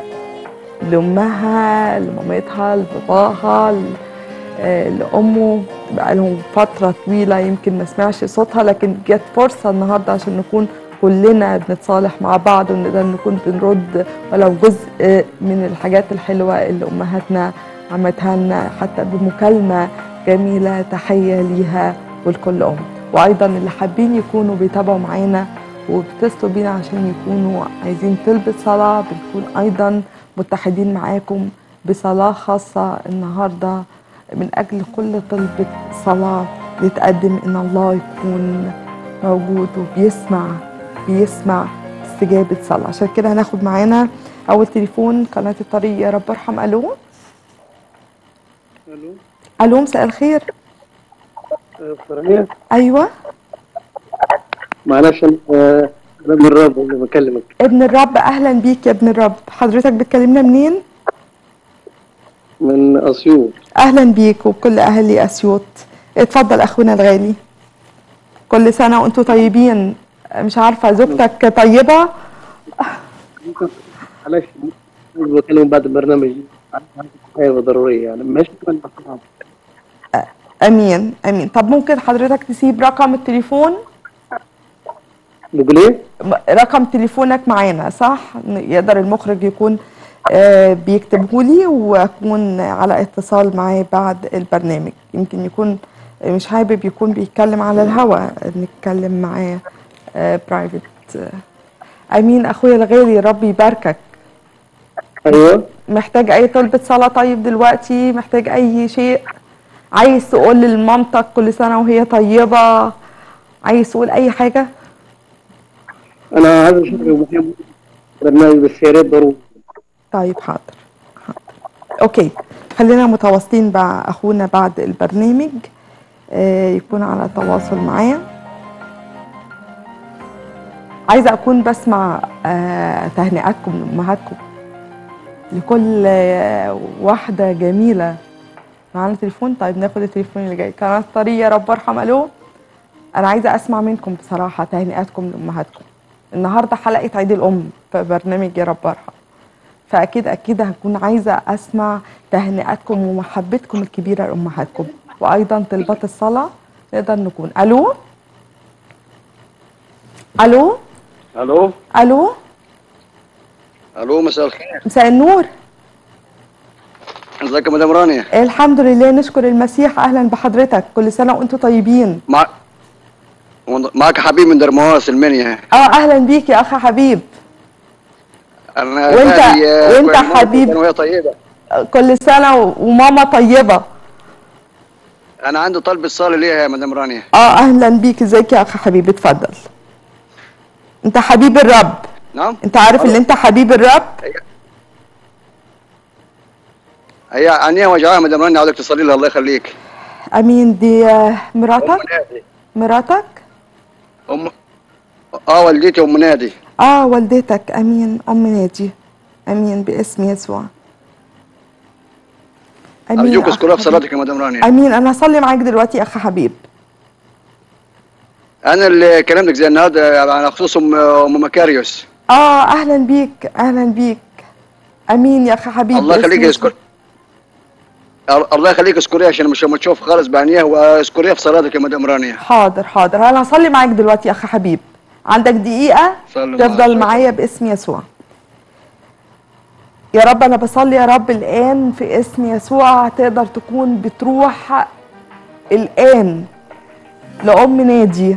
لأمها لمامتها لباباها ل- آه، لأمه بقى لهم فترة طويلة يمكن ما سمعش صوتها لكن جت فرصة النهاردة عشان نكون كلنا بنتصالح مع بعض ونقدر نكون بنرد ولو جزء من الحاجات الحلوة اللي أمهاتنا عملتها لنا حتى بمكالمة جميلة تحية ليها ولكل أم وأيضا اللي حابين يكونوا بيتابعوا معانا وبتصلوا بينا عشان يكونوا عايزين طلبة صلاة بنكون أيضا متحدين معاكم بصلاة خاصة النهارده من أجل كل طلبة صلاة يتقدم إن الله يكون موجود وبيسمع بيسمع استجابة صلاة عشان كده هناخد معانا أول تليفون قناة الطريق يا رب ارحم ألو الو ألو مساء الخير فرانية أيوة معلش انا آه، انا من الرب اللي بكلمك ابن الرب أهلا بيك يا ابن الرب حضرتك بتكلمنا منين؟ من اسيوط أهلا بيك وبكل أهلي أسيوط اتفضل أخونا الغالي كل سنة وأنتم طيبين مش عارفة زوجتك طيبة معلش مش بكلم بعد البرنامج حاجة ضرورية يعني ماشي كمان بصراحة. امين امين طب ممكن حضرتك تسيب رقم التليفون بقول ايه؟ م- رقم تليفونك معانا صح يقدر المخرج يكون آه، بيكتبه لي واكون على اتصال معاه بعد البرنامج يمكن يكون مش حابب يكون بيتكلم على الهوا نتكلم معاه برايفت امين اخويا الغالي ربي يباركك ايوه محتاج اي طلبة صلاة طيب دلوقتي محتاج اي شيء عايز تقول لمامتك كل سنة وهي طيبة عايز تقول اي حاجة انا عايز اشوف بحب برنامج بس يا ريت ضروري طيب حاضر حاضر اوكي خلينا متواصلين مع اخونا بعد البرنامج آه، يكون على تواصل معايا عايزه اكون بسمع آه، تهنئاتكم لامهاتكم لكل آه، واحده جميله معانا تليفون طيب ناخد التليفون اللي جاي قناه الطريق يا رب ارحم الو انا عايزه اسمع منكم بصراحه تهنئاتكم لامهاتكم النهارده حلقه عيد الام في برنامج يا رب ارحم فاكيد اكيد هكون عايزه اسمع تهنئاتكم ومحبتكم الكبيره لامهاتكم وايضا طلبات الصلاه نقدر نكون الو الو الو الو الو مساء الخير مساء النور ازيك يا مدام رانيا الحمد لله نشكر المسيح اهلا بحضرتك كل سنه وانتم طيبين مع... معك حبيب من درمواس المنيا اه اهلا بيك يا اخ حبيب انا وانت- أهلي، آه، وانت كويس موت حبيب. وهي طيبه كل سنه و- وماما طيبه انا عندي طلب الصالة ليها يا مدام رانيا اه اهلا بيك ازيك يا اخ حبيب اتفضل انت حبيب الرب نعم انت عارف ان انت حبيب الرب هي عينيها وجعها يا مدام رانيا عاوزك تصلي لها الله يخليك امين دي آه، ام مراتك نادي مراتك ام اه والدتي ام نادي اه والدتك امين ام نادي امين باسم يسوع امين ارجوك أخ اذكرها في حبيب. صلاتك يا مدام رانيا امين انا هصلي معاك دلوقتي يا اخ حبيب انا اللي كلمتك زي النهارده على خصوص ام أم مكاريوس اه اهلا بيك اهلا بيك امين يا اخ حبيب الله باسم يخليك يسوع. يذكر الله يخليك اذكريها عشان مش ما تشوف خالص بعينيها واذكريها في صلاتك يا مدام رانيا حاضر حاضر انا هصلي معاك دلوقتي يا اخ حبيب عندك دقيقه صلوا تفضل معاك. معايا باسم يسوع يا رب انا بصلي يا رب الان في اسم يسوع تقدر تكون بتروح الان لام نادي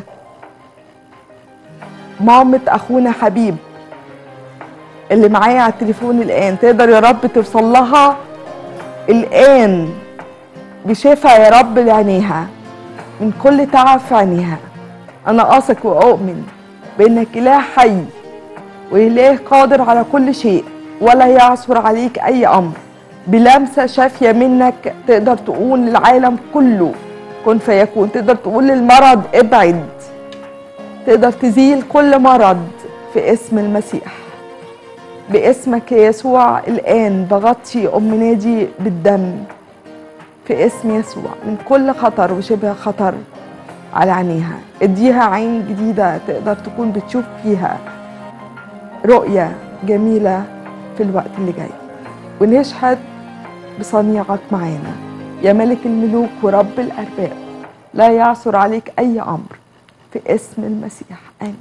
مامة اخونا حبيب اللي معايا على التليفون الان تقدر يا رب توصل لها الان بشفاء يا رب لعينيها من كل تعب في عينيها انا اثق واؤمن بانك اله حي واله قادر على كل شيء ولا يعثر عليك اي امر بلمسه شافيه منك تقدر تقول للعالم كله كن فيكون تقدر تقول للمرض ابعد تقدر تزيل كل مرض في اسم المسيح باسمك يا يسوع الان بغطي ام نادي بالدم في اسم يسوع من كل خطر وشبه خطر على عينيها اديها عين جديدة تقدر تكون بتشوف فيها رؤية جميلة في الوقت اللي جاي ونشهد بصنيعك معانا يا ملك الملوك ورب الأرباب لا يعثر عليك أي أمر في اسم المسيح آمين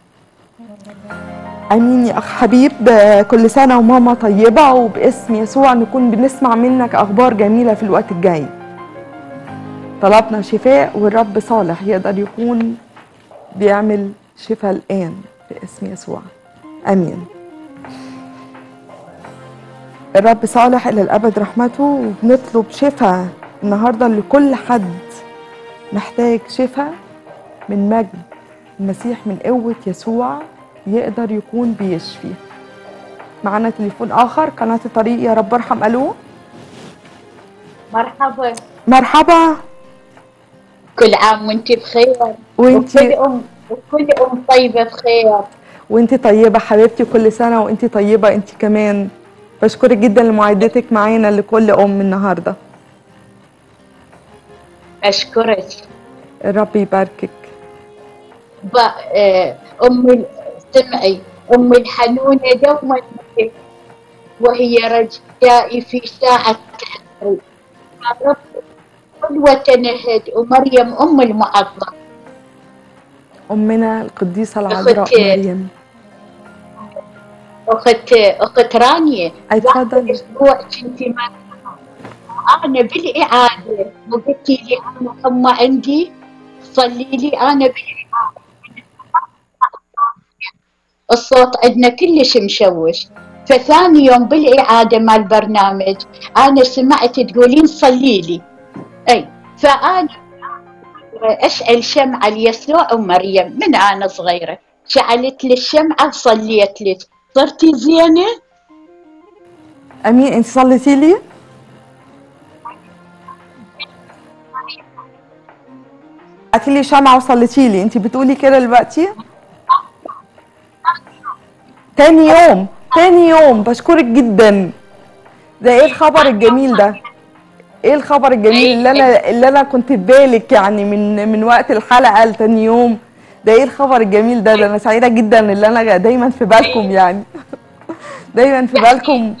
امين يا اخ حبيب آه، كل سنه وماما طيبه وباسم يسوع نكون بنسمع منك اخبار جميله في الوقت الجاي طلبنا شفاء والرب صالح يقدر يكون بيعمل شفاء الان باسم يسوع امين الرب صالح الى الابد رحمته وبنطلب شفاء النهارده لكل حد محتاج شفاء من مجد المسيح من قوه يسوع يقدر يكون بيشفي معانا تليفون اخر قناه الطريق يا رب ارحم الو مرحبا مرحبا كل عام وانت بخير وانت وكل ام وكل ام طيبه بخير وانت طيبه حبيبتي كل سنه وانت طيبه انت كمان بشكرك جدا لمعايدتك معانا لكل ام النهارده اشكرك الرب يباركك ب- آه، ام ال- سمعي ام الحنونه دوما معي، وهي رجائي في ساعه تحري يا رب قدوة نهد ومريم ام المعظم امنا القديسه العذراء أختي. مريم اخت اخت رانيا أي بعد اسبوع كنت ما انا بالاعاده وقلتي لي انا حمى عندي صلي لي انا بالاعاده الصوت عندنا كلش مشوش فثاني يوم بالاعاده مال البرنامج انا سمعت تقولين صلي لي اي فانا اشعل شمعه ليسوع ومريم من انا صغيره شعلت لي الشمعه وصليت لك صرتي زينه امين انت صليتي لي هاتي لي شمعة وصليتي لي انت بتقولي كده دلوقتي تاني يوم تاني يوم بشكرك جدا ده ايه الخبر الجميل ده ايه الخبر الجميل اللي انا اللي انا كنت في بالك يعني من من وقت الحلقه لتاني يوم ده ايه الخبر الجميل ده ده انا سعيده جدا اللي انا دايما في بالكم يعني دايما في بالكم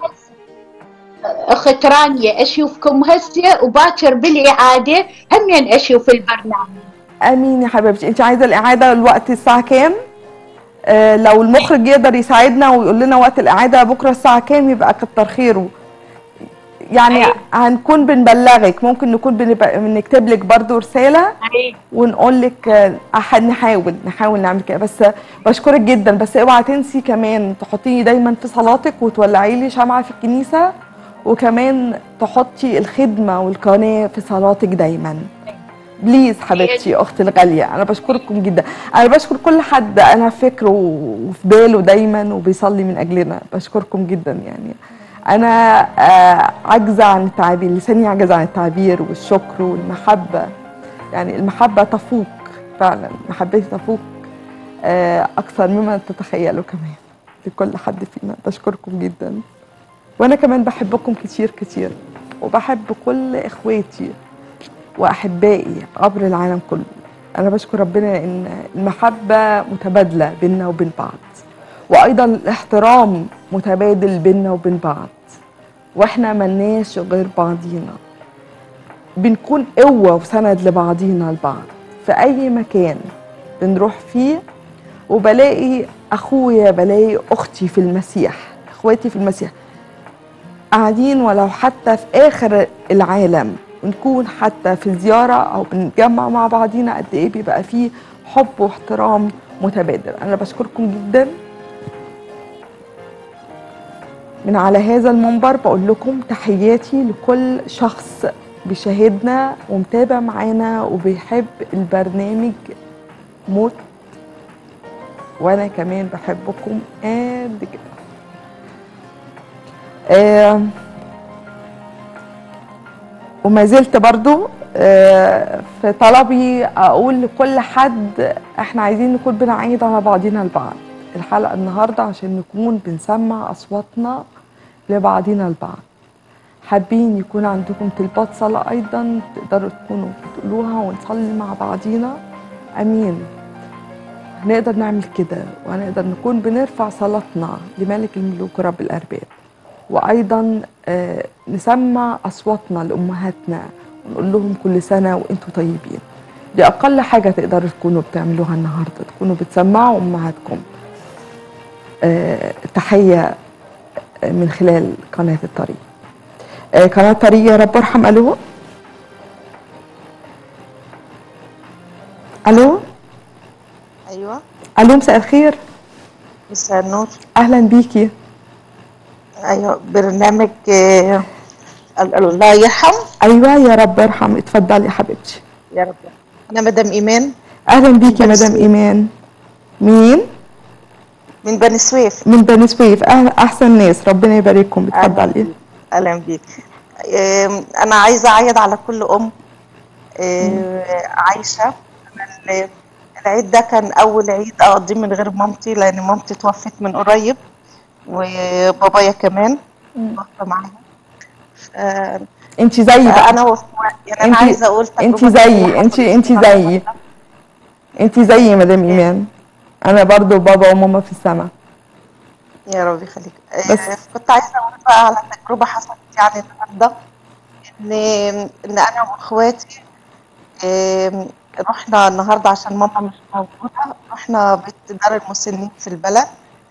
اخت رانيا اشوفكم هسه وباكر بالاعاده همين اشوف البرنامج امين يا حبيبتي انت عايزه الاعاده الوقت الساعه كام آه لو المخرج يقدر يساعدنا ويقول لنا وقت الاعاده بكره الساعه كام يبقى كتر خيره يعني هنكون بنبلغك ممكن نكون بنبقى بنكتب لك برضو رساله ونقول لك آه، أح- نحاول نحاول نعمل كده بس بشكرك جدا بس اوعى تنسي كمان تحطيني دايما في صلاتك وتولعي لي شمعه في الكنيسه وكمان تحطي الخدمه والقناه في صلاتك دايما بليز حبيبتي اختي الغاليه انا بشكركم جدا انا بشكر كل حد انا فكره وفي باله دايما وبيصلي من اجلنا بشكركم جدا يعني انا آه، عاجزه عن التعبير لساني عاجز عن التعبير والشكر والمحبه يعني المحبه تفوق فعلا محبتي تفوق آه، اكثر مما تتخيلوا كمان لكل حد فينا بشكركم جدا وانا كمان بحبكم كتير كتير وبحب كل اخواتي واحبائي عبر العالم كله انا بشكر ربنا ان المحبه متبادله بيننا وبين بعض وايضا الاحترام متبادل بيننا وبين بعض واحنا ملناش غير بعضينا بنكون قوه وسند لبعضينا البعض في اي مكان بنروح فيه وبلاقي اخويا بلاقي اختي في المسيح اخواتي في المسيح قاعدين ولو حتى في اخر العالم ونكون حتى في زياره او بنتجمع مع بعضينا قد ايه بيبقى فيه حب واحترام متبادل انا بشكركم جدا من على هذا المنبر بقول لكم تحياتي لكل شخص بيشاهدنا ومتابع معانا وبيحب البرنامج موت وانا كمان بحبكم قد كده آه وما زلت برضو آه في طلبي اقول لكل حد احنا عايزين نكون بنعيد على بعضنا البعض الحلقه النهارده عشان نكون بنسمع اصواتنا لبعضنا البعض حابين يكون عندكم طلبات صلاه ايضا تقدروا تكونوا بتقولوها ونصلي مع بعضينا امين هنقدر نعمل كده وهنقدر نكون بنرفع صلاتنا لملك الملوك ورب الأرباب وأيضا آه، نسمع أصواتنا لأمهاتنا ونقول لهم كل سنة وأنتم طيبين دي أقل حاجة تقدروا تكونوا بتعملوها النهاردة تكونوا بتسمعوا أمهاتكم آه، تحية من خلال قناة الطريق آه، قناة الطريق يا رب ارحم ألو ألو ايوه ألو مساء الخير مساء النور أهلا بيكي ايوه برنامج آه، ال- الله يرحم ايوه يا رب ارحم اتفضلي يا حبيبتي يا رب انا مدام ايمان اهلا بيكي يا بني مدام سويف. ايمان مين من بني سويف من بني سويف أهل احسن ناس ربنا يبارككم اتفضلي اهلا بيك آم، انا عايزه اعيد على كل ام آه، عايشه أنا ال- العيد ده كان اول عيد اقضيه من غير مامتي لان مامتي توفت من قريب وبابايا كمان توفى معاها ف- انت زيي بقى فانا واخواتي يعني انا انت- عايزه اقول انت تجربة زيي كل انت واحد انت زيي انت زيي يا مدام ايمان انا برضو بابا وماما في السماء يا رب يخليك بس- آه، كنت عايزه اقول بقى على تجربه حصلت يعني النهارده ان ان انا واخواتي آم، رحنا النهارده عشان ماما مش موجوده رحنا بيت دار المسنين في البلد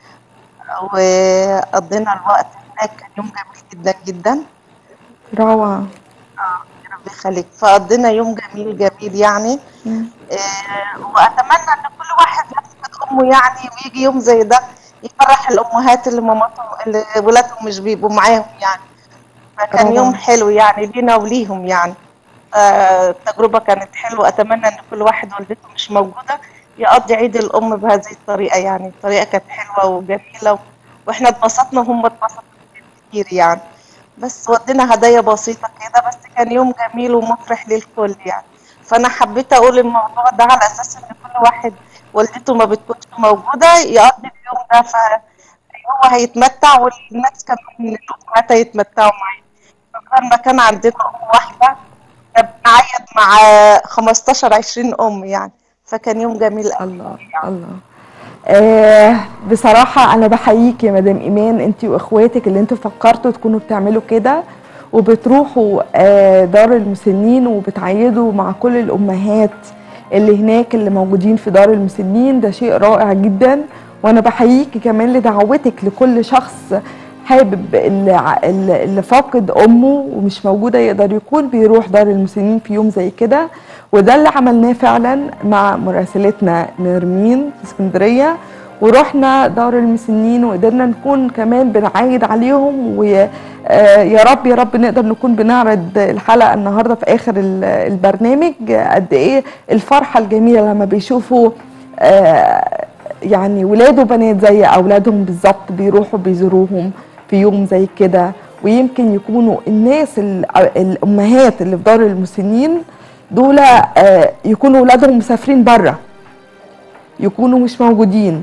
وقضينا الوقت هناك كان يوم جميل جدا جدا روعه يا رب يخليك فقضينا يوم جميل جميل يعني آه، واتمنى ان كل واحد يفقد امه يعني ويجي يوم زي ده يفرح الامهات اللي ماماتهم اللي ولادهم مش بيبقوا معاهم يعني فكان طبعاً. يوم حلو يعني لينا وليهم يعني آه، التجربه كانت حلوه اتمنى ان كل واحد والدته مش موجوده يقضي عيد الام بهذه الطريقه يعني الطريقه كانت حلوه وجميله واحنا اتبسطنا وهم اتبسطوا كتير يعني بس ودينا هدايا بسيطة كده بس كان يوم جميل ومفرح للكل يعني فأنا حبيت أقول الموضوع ده على أساس إن كل واحد والدته ما بتكونش موجودة يقضي اليوم ده فهو هيتمتع والناس كمان الأمهات هيتمتعوا معاه فكان ما كان عندنا أم واحدة كنا بنعيد مع 15 20 أم يعني فكان يوم جميل قوي الله الله آه بصراحة أنا بحييك يا مدام إيمان أنت وإخواتك اللي أنتوا فكرتوا تكونوا بتعملوا كده وبتروحوا آه دار المسنين وبتعيدوا مع كل الأمهات اللي هناك اللي موجودين في دار المسنين ده شيء رائع جدا وأنا بحييك كمان لدعوتك لكل شخص حابب اللي, ع- اللي اللي فاقد امه ومش موجوده يقدر يكون بيروح دار المسنين في يوم زي كده وده اللي عملناه فعلا مع مراسلتنا نرمين في اسكندريه ورحنا دار المسنين وقدرنا نكون كمان بنعايد عليهم ويا رب يا رب نقدر نكون بنعرض الحلقه النهارده في اخر ال- البرنامج قد ايه الفرحه الجميله لما بيشوفوا آه، يعني ولاد وبنات زي اولادهم بالظبط بيروحوا بيزوروهم في يوم زي كده ويمكن يكونوا الناس ال- الامهات اللي في دار المسنين دول آه، يكونوا ولادهم مسافرين بره يكونوا مش موجودين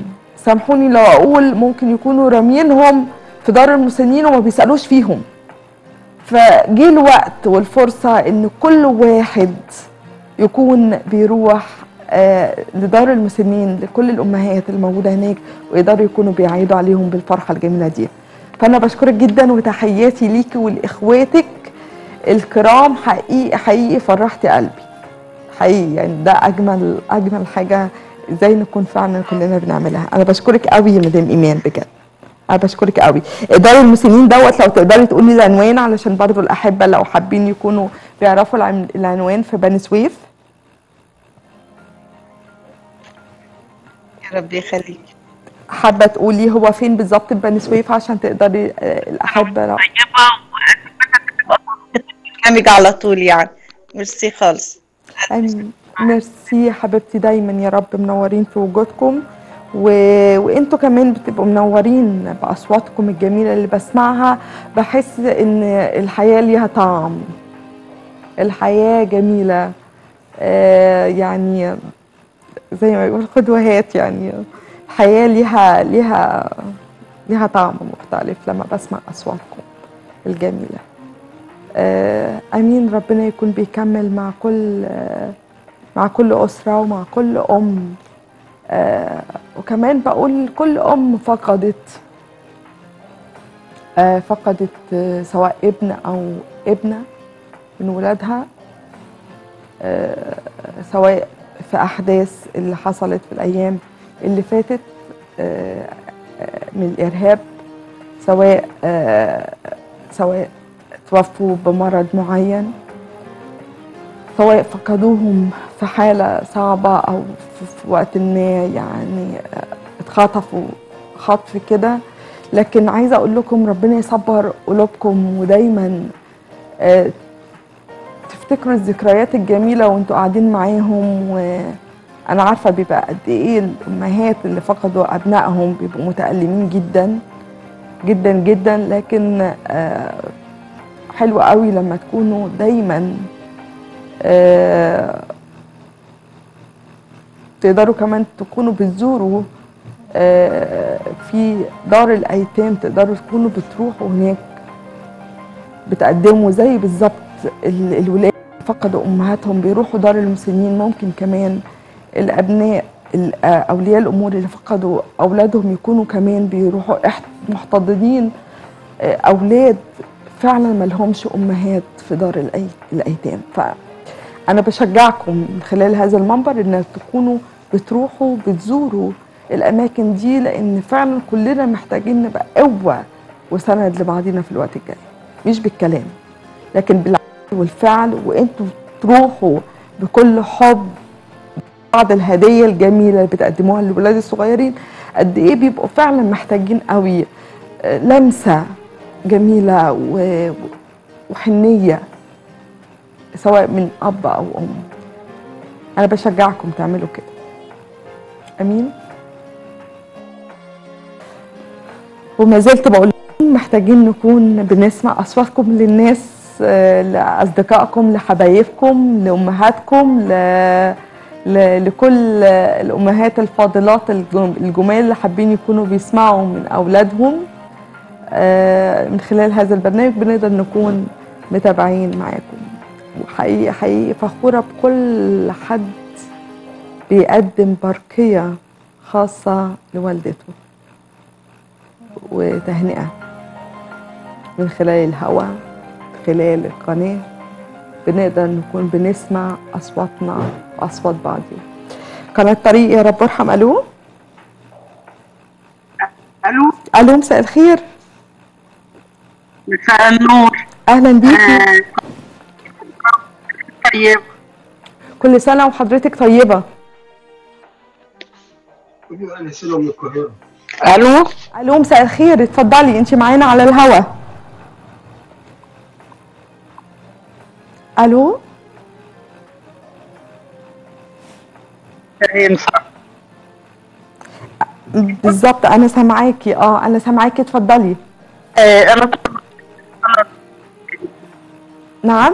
سامحوني لو اقول ممكن يكونوا راميينهم في دار المسنين وما بيسالوش فيهم فجه الوقت والفرصه ان كل واحد يكون بيروح آه، لدار المسنين لكل الامهات الموجوده هناك ويقدروا يكونوا بيعيدوا عليهم بالفرحه الجميله دي فانا بشكرك جدا وتحياتي ليكي ولاخواتك الكرام حقيقي حقيقي فرحتي قلبي حقيقي يعني ده اجمل اجمل حاجه ازاي نكون فعلا كلنا بنعملها انا بشكرك قوي يا مدام ايمان بجد انا بشكرك قوي اداره المسنين دوت لو تقدري تقولي العنوان علشان برضو الاحبه لو حابين يكونوا بيعرفوا العن- العنوان في بني سويف يا رب يخليك حابه تقولي هو فين بالظبط في بني سويف عشان تقدري آه، الاحبه لو برنامج على طول يعني ميرسي خالص أمين. ميرسي يا حبيبتي دايما يا رب منورين في وجودكم و... وانتوا كمان بتبقوا منورين باصواتكم الجميله اللي بسمعها بحس ان الحياه ليها طعم الحياه جميله آه يعني زي ما بيقول خد وهات يعني الحياه ليها ليها ليها طعم مختلف لما بسمع اصواتكم الجميله آه، امين ربنا يكون بيكمل مع كل آه، مع كل اسره ومع كل ام آه، وكمان بقول كل ام فقدت آه، فقدت آه، سواء ابن او ابنه من ولادها آه، سواء في احداث اللي حصلت في الايام اللي فاتت آه، آه، من الارهاب سواء آه، سواء توفوا بمرض معين سواء فقدوهم في حالة صعبة أو في في وقت ما يعني آه، اتخطفوا خطف كده لكن عايزة أقول لكم ربنا يصبر قلوبكم ودايما آه، تفتكروا الذكريات الجميلة وانتوا قاعدين معاهم وأنا عارفة بيبقى قد إيه الأمهات اللي فقدوا أبنائهم بيبقوا متألمين جدا جدا جدا لكن آه، حلو قوي لما تكونوا دايما آه، تقدروا كمان تكونوا بتزوروا آه، في دار الايتام تقدروا تكونوا بتروحوا هناك بتقدموا زي بالظبط ال- الولاد اللي فقدوا امهاتهم بيروحوا دار المسنين ممكن كمان الابناء ال- آه، اولياء الامور اللي فقدوا اولادهم يكونوا كمان بيروحوا إح- محتضنين آه، اولاد فعلا ما لهمش امهات في دار الأي- الايتام فانا بشجعكم من خلال هذا المنبر ان تكونوا بتروحوا بتزوروا الاماكن دي لان فعلا كلنا محتاجين نبقى قوه وسند لبعضنا في الوقت الجاي مش بالكلام لكن بالعمل والفعل وانتوا تروحوا بكل حب بعض الهديه الجميله اللي بتقدموها للولاد الصغيرين قد ايه بيبقوا فعلا محتاجين قوي آه، لمسه جميله و- وحنيه سواء من اب او ام انا بشجعكم تعملوا كده امين وما زلت بقول لكم محتاجين نكون بنسمع اصواتكم للناس آه، لاصدقائكم لحبايبكم لامهاتكم ل... ل... لكل آه، الامهات الفاضلات الجم- الجمال اللي حابين يكونوا بيسمعوا من اولادهم آه، من خلال هذا البرنامج بنقدر نكون متابعين معاكم وحقيقي حقيقي فخورة بكل حد بيقدم برقية خاصة لوالدته وتهنئة من خلال الهواء خلال القناة بنقدر نكون بنسمع أصواتنا وأصوات بعض قناة طريق يا رب ارحم ألو الو ألو مساء الخير مساء النور أهلا بيكي طيب كل سنة وحضرتك طيبة الو ألو مساء الخير اتفضلي انت معانا على الهوا ألو ينفع بالظبط أنا سامعاكي اه أنا سامعاكي اتفضلي آه، انا نعم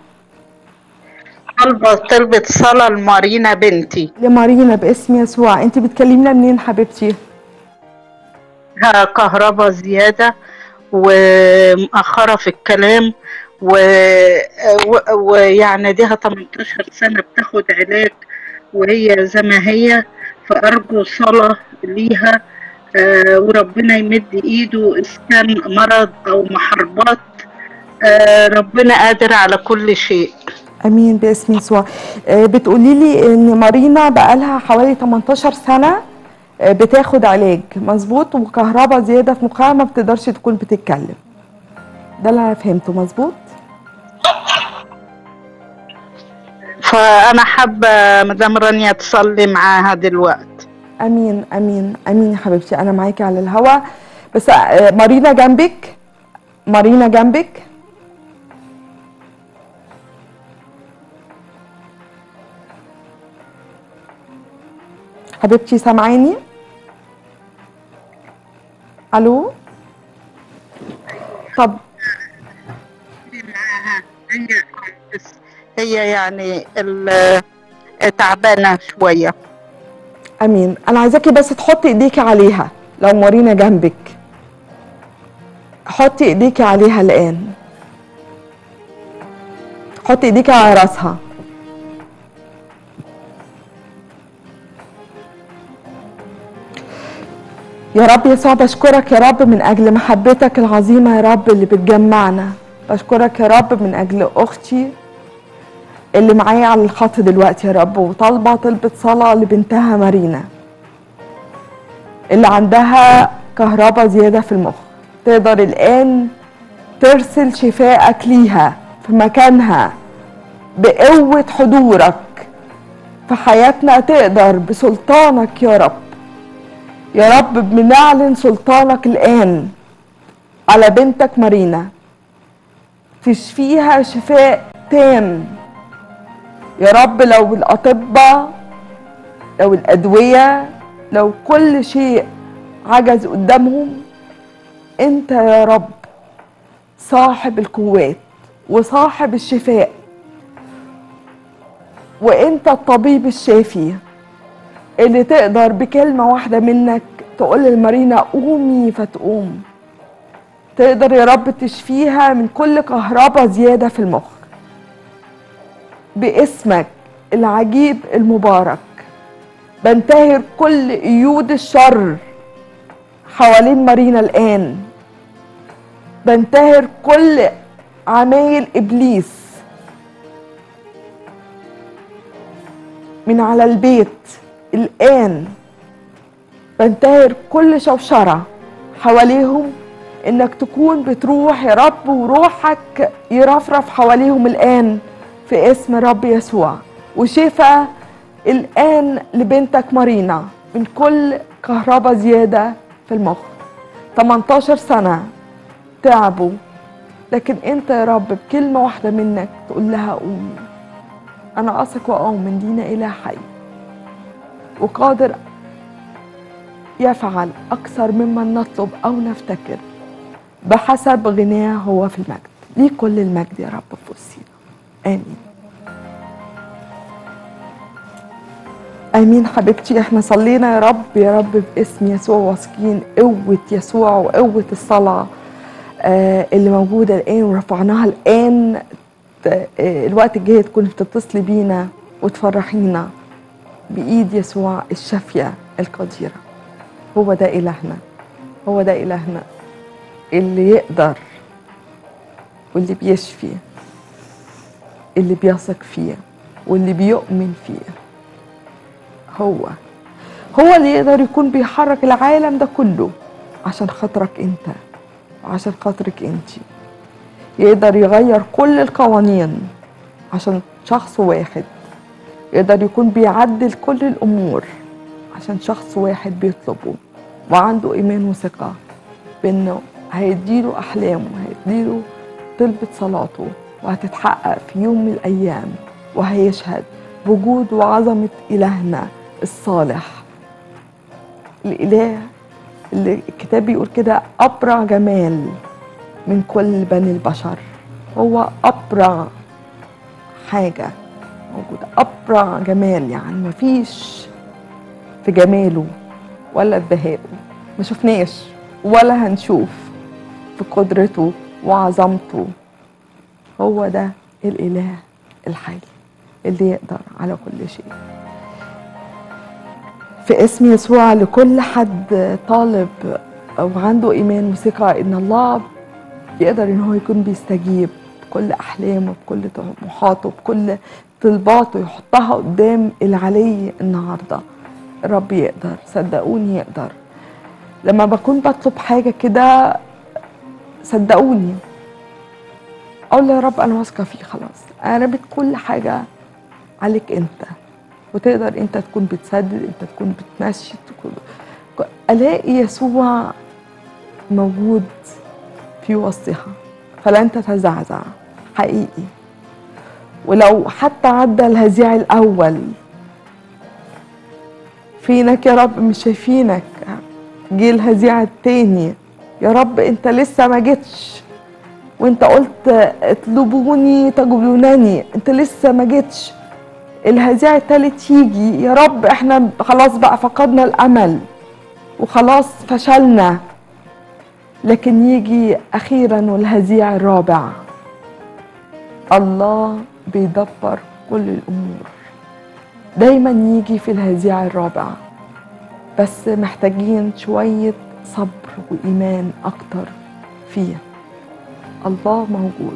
طالبه طلبة صلاة لمارينا بنتي لمارينا باسم يسوع انت بتكلمينا منين حبيبتي عندها كهرباء زيادة ومأخرة في الكلام و- و- ويعني ليها 18 سنة بتاخد علاج وهي زي ما هي فأرجو صلاة ليها آه، وربنا يمد إيده إذا كان مرض أو محاربات آه، ربنا قادر على كل شيء امين باسم يسوع آه، بتقولي لي ان مارينا بقالها حوالي 18 سنه آه، بتاخد علاج مظبوط وكهرباء زياده في مخها ما بتقدرش تكون بتتكلم ده اللي انا فهمته مظبوط فأنا حابة مدام رانيا تصلي معاها دلوقتي امين امين امين يا حبيبتي انا معاكي على الهوا بس آه، مارينا جنبك مارينا جنبك حبيبتي سامعاني الو طب هي هي يعني ال- تعبانة شوية امين انا عايزاكي بس تحطي ايديكي عليها لو مارينا جنبك حطي ايديكي عليها الان حطي ايديكي على راسها يا رب يسوع بشكرك يا رب من اجل محبتك العظيمه يا رب اللي بتجمعنا بشكرك يا رب من اجل اختي اللي معايا على الخط دلوقتي يا رب وطالبه طلبة صلاة لبنتها مارينا اللي عندها كهرباء زيادة في المخ تقدر الآن ترسل شفائك ليها في مكانها بقوة حضورك في حياتنا تقدر بسلطانك يا رب يا رب بنعلن سلطانك الآن على بنتك مارينا تشفيها شفاء تام يا رب لو الأطباء لو الأدوية لو كل شيء عجز قدامهم أنت يا رب صاحب القوات وصاحب الشفاء وأنت الطبيب الشافي اللي تقدر بكلمة واحدة منك تقول لمارينا قومي فتقوم تقدر يا رب تشفيها من كل كهرباء زيادة في المخ باسمك العجيب المبارك بنتهر كل قيود الشر حوالين مارينا الآن بنتهر كل عمايل إبليس من على البيت الآن بنتهر كل شوشرة حواليهم إنك تكون بتروح يا رب وروحك يرفرف حواليهم الآن في اسم رب يسوع وشفاء الآن لبنتك مارينا من كل كهرباء زيادة في المخ 18 سنة تعبوا لكن انت يا رب بكلمة واحدة منك تقول لها قومي أنا أثق وأؤمن لينا إله حي وقادر يفعل أكثر مما نطلب أو نفتكر بحسب غناه هو في المجد ليه كل المجد يا رب في وسطينا آمين امين حبيبتي احنا صلينا يا رب يا رب باسم يسوع واثقين قوه يسوع وقوه الصلاه آه اللي موجوده الان ورفعناها الان ت- آه الوقت الجاي تكوني بتتصلي بينا وتفرحينا بايد يسوع الشافيه القديره هو ده الهنا هو ده الهنا اللي يقدر واللي بيشفي اللي بيثق فيه واللي بيؤمن فيه هو هو اللي يقدر يكون بيحرك العالم ده كله عشان خاطرك انت وعشان خاطرك انت يقدر يغير كل القوانين عشان شخص واحد يقدر يكون بيعدل كل الامور عشان شخص واحد بيطلبه وعنده ايمان وثقه بانه هيديله احلامه هيديله طلبة صلاته وهتتحقق في يوم من الايام وهيشهد بوجود وعظمة إلهنا الصالح الإله اللي الكتاب بيقول كده أبرع جمال من كل بني البشر هو أبرع حاجة موجودة أبرع جمال يعني مفيش في جماله ولا في بهائه ما شفناش ولا هنشوف في قدرته وعظمته هو ده الإله الحي اللي يقدر على كل شيء في اسم يسوع لكل حد طالب أو عنده إيمان وثقة إن الله يقدر إن هو يكون بيستجيب بكل أحلامه بكل طموحاته بكل طلباته يحطها قدام العلي النهارده الرب يقدر صدقوني يقدر لما بكون بطلب حاجة كده صدقوني اقول له يا رب انا واثقه فيه خلاص انا رميت كل حاجه عليك انت وتقدر انت تكون بتسدد انت تكون بتمشي تكون الاقي يسوع موجود في وسطها فلن تتزعزع حقيقي ولو حتى عدى الهزيع الاول فينك يا رب مش شايفينك جه الهزيع التاني يا رب انت لسه ما جيتش وانت قلت اطلبوني تجدونني انت لسه ما جيتش الهزيع التالت يجي يا رب احنا خلاص بقى فقدنا الامل وخلاص فشلنا لكن يجي اخيرا والهزيع الرابع الله بيدبر كل الامور دايما يجي في الهزيع الرابع بس محتاجين شويه صبر وايمان اكتر فيه الله موجود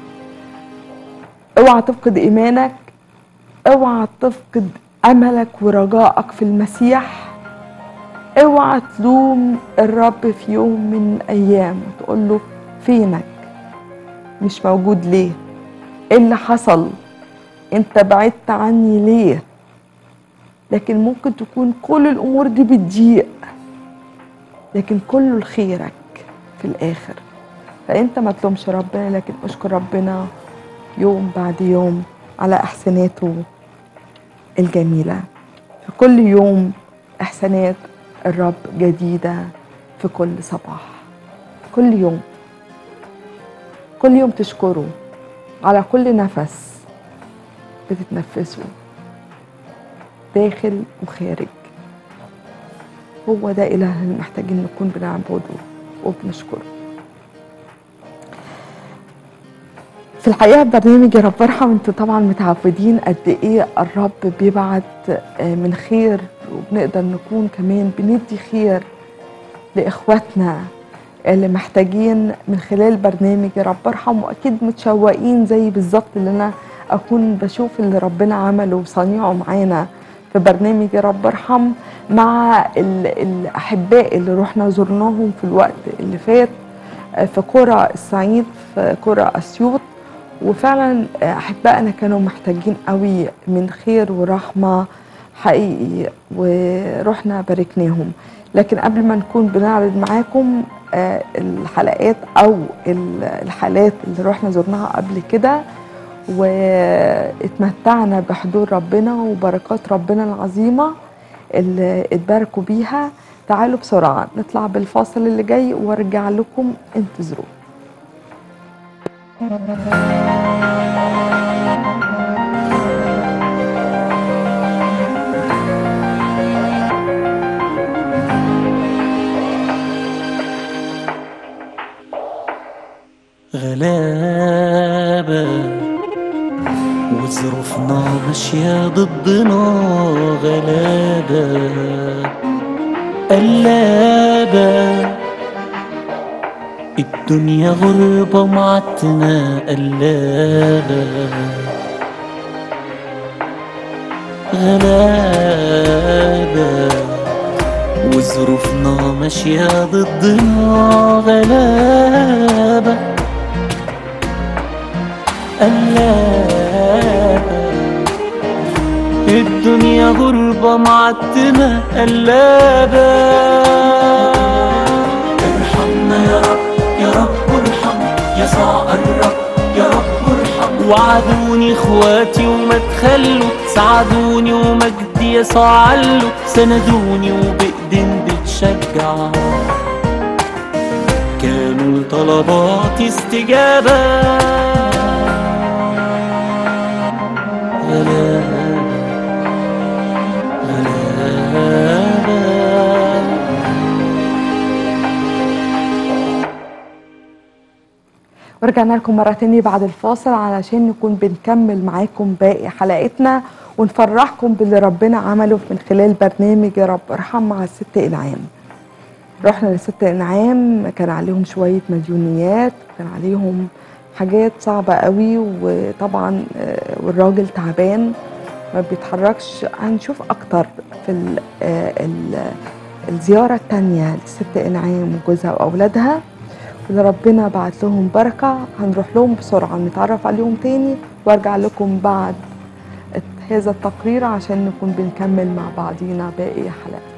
اوعى تفقد ايمانك اوعى تفقد املك ورجائك في المسيح اوعى تلوم الرب في يوم من الايام وتقول له فينك مش موجود ليه ايه اللي حصل انت بعدت عني ليه لكن ممكن تكون كل الامور دي بتضيق لكن كله لخيرك في الاخر فانت ما تلومش ربنا لكن اشكر ربنا يوم بعد يوم على احساناته الجميله في كل يوم احسانات الرب جديده في كل صباح كل يوم كل يوم تشكره على كل نفس بتتنفسه داخل وخارج هو ده إله اللي محتاجين نكون بنعبده وبنشكره في الحقيقة برنامج يا رب ارحم انتوا طبعا متعودين قد ايه الرب بيبعت من خير وبنقدر نكون كمان بندي خير لإخواتنا اللي محتاجين من خلال برنامج يا رب ارحم واكيد متشوقين زي بالظبط اللي انا اكون بشوف اللي ربنا عمله وصنيعه معانا في برنامج يا رب ارحم مع الاحباء اللي رحنا زرناهم في الوقت اللي فات في قرى الصعيد في قرى اسيوط وفعلا احبائنا كانوا محتاجين قوي من خير ورحمه حقيقي ورحنا باركناهم لكن قبل ما نكون بنعرض معاكم الحلقات او الحالات اللي رحنا زرناها قبل كده واتمتعنا بحضور ربنا وبركات ربنا العظيمه اللي اتباركوا بيها تعالوا بسرعه نطلع بالفاصل اللي جاي وارجع لكم انتظروا غلابة وظروفنا ماشية ضدنا غلابة قلابة الدنيا غربة معتنا قلابة غلابة وظروفنا ماشية ضدنا غلابة قلابة الدنيا غربة معتمة قلابة ارحمنا يا رب يا رب ارحم يسوع الرب يا رب ارحم وعدوني اخواتي وما تخلوا ساعدوني ومجدي يسوع علوا سندوني وبإيدين بتشجع كانوا لطلباتي استجابة غلابة غلابة ورجعنا لكم مرة تانية بعد الفاصل علشان نكون بنكمل معاكم باقي حلقتنا ونفرحكم باللي ربنا عمله من خلال برنامج يا رب ارحم مع الست إنعام رحنا للست إنعام كان عليهم شوية مديونيات كان عليهم حاجات صعبة قوي وطبعا آه، والراجل تعبان ما بيتحركش هنشوف أكتر في ال آه، ال الزيارة التانية للست إنعام وجوزها وأولادها اللي ربنا بعت لهم بركة هنروح لهم بسرعة نتعرف عليهم تاني وارجع لكم بعد هذا التقرير عشان نكون بنكمل مع بعضينا باقي حلقتنا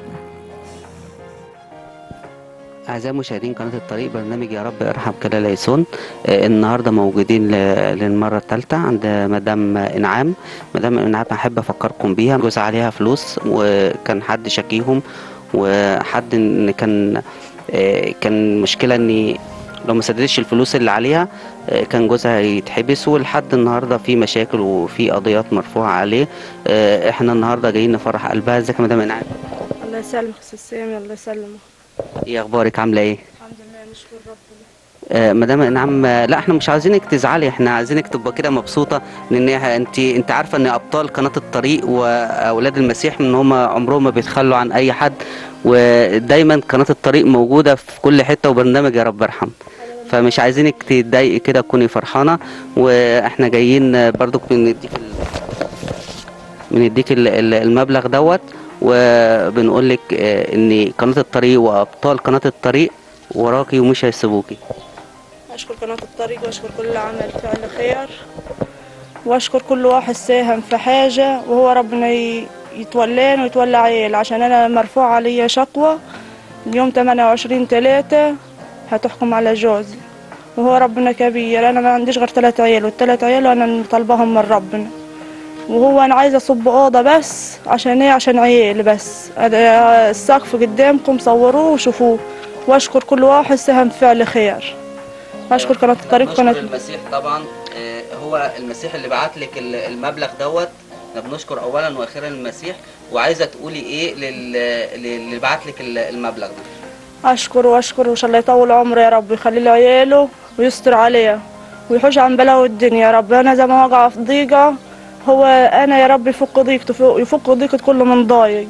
أعزائي مشاهدين قناة الطريق برنامج يا رب ارحم كلا ليسون آه، النهارده موجودين ل- للمرة الثالثة عند مدام إنعام مدام إنعام أحب أفكركم بيها جوز عليها فلوس وكان حد شاكيهم وحد إن كان آه، كان مشكلة إن لو ما سددتش الفلوس اللي عليها آه، كان جوزها يتحبس ولحد النهارده في مشاكل وفي قضيات مرفوعة عليه آه، احنا النهارده جايين نفرح قلبها ازيك يا مدام إنعام الله يسلمك استاذ سامي الله يسلمك ايه اخبارك عاملة ايه؟ الحمد لله نشكر ربنا آه، مدام انعام آه، لا احنا مش عايزينك تزعلي احنا عايزينك تبقى كده مبسوطه لان إح- انت انت عارفه ان ابطال قناه الطريق واولاد المسيح ان هم عمرهم ما بيتخلوا عن اي حد ودايما قناه الطريق موجوده في كل حته وبرنامج يا رب ارحم فمش عايزينك تتضايقي كده تكوني فرحانه واحنا جايين آه، برضو بنديك ال- بنديك ال- ال- المبلغ دوت وبنقول لك آه، ان قناه الطريق وابطال قناه الطريق وراكي ومش هيسيبوكي اشكر قناه الطريق واشكر كل عمل فعل خير واشكر كل واحد ساهم في حاجه وهو ربنا ي- يتولاني ويتولى عيال عشان انا مرفوع عليا شقوه يوم 28 3 هتحكم على جوزي وهو ربنا كبير انا ما عنديش غير ثلاث عيال والثلاث عيال وانا طالباهم من ربنا وهو انا عايزه اصب اوضه بس عشان ايه عشان عيالي بس أنا السقف قدامكم صوروه وشوفوه واشكر كل واحد ساهم في فعل خير اشكر قناه الطريق نشكر قناه المسيح طبعا آه، هو المسيح اللي بعت لك ال- المبلغ دوت احنا بنشكر اولا واخيرا المسيح وعايزه تقولي ايه لل- للي بعت لك ال- المبلغ ده اشكر واشكر وان شاء الله يطول عمره يا رب يخلي له عياله ويستر عليه ويحوش عن بلاوي الدنيا يا رب انا زي ما وقع في ضيقه هو انا يا رب يفك ضيقته يفك- يفك ضيقه كل من ضايق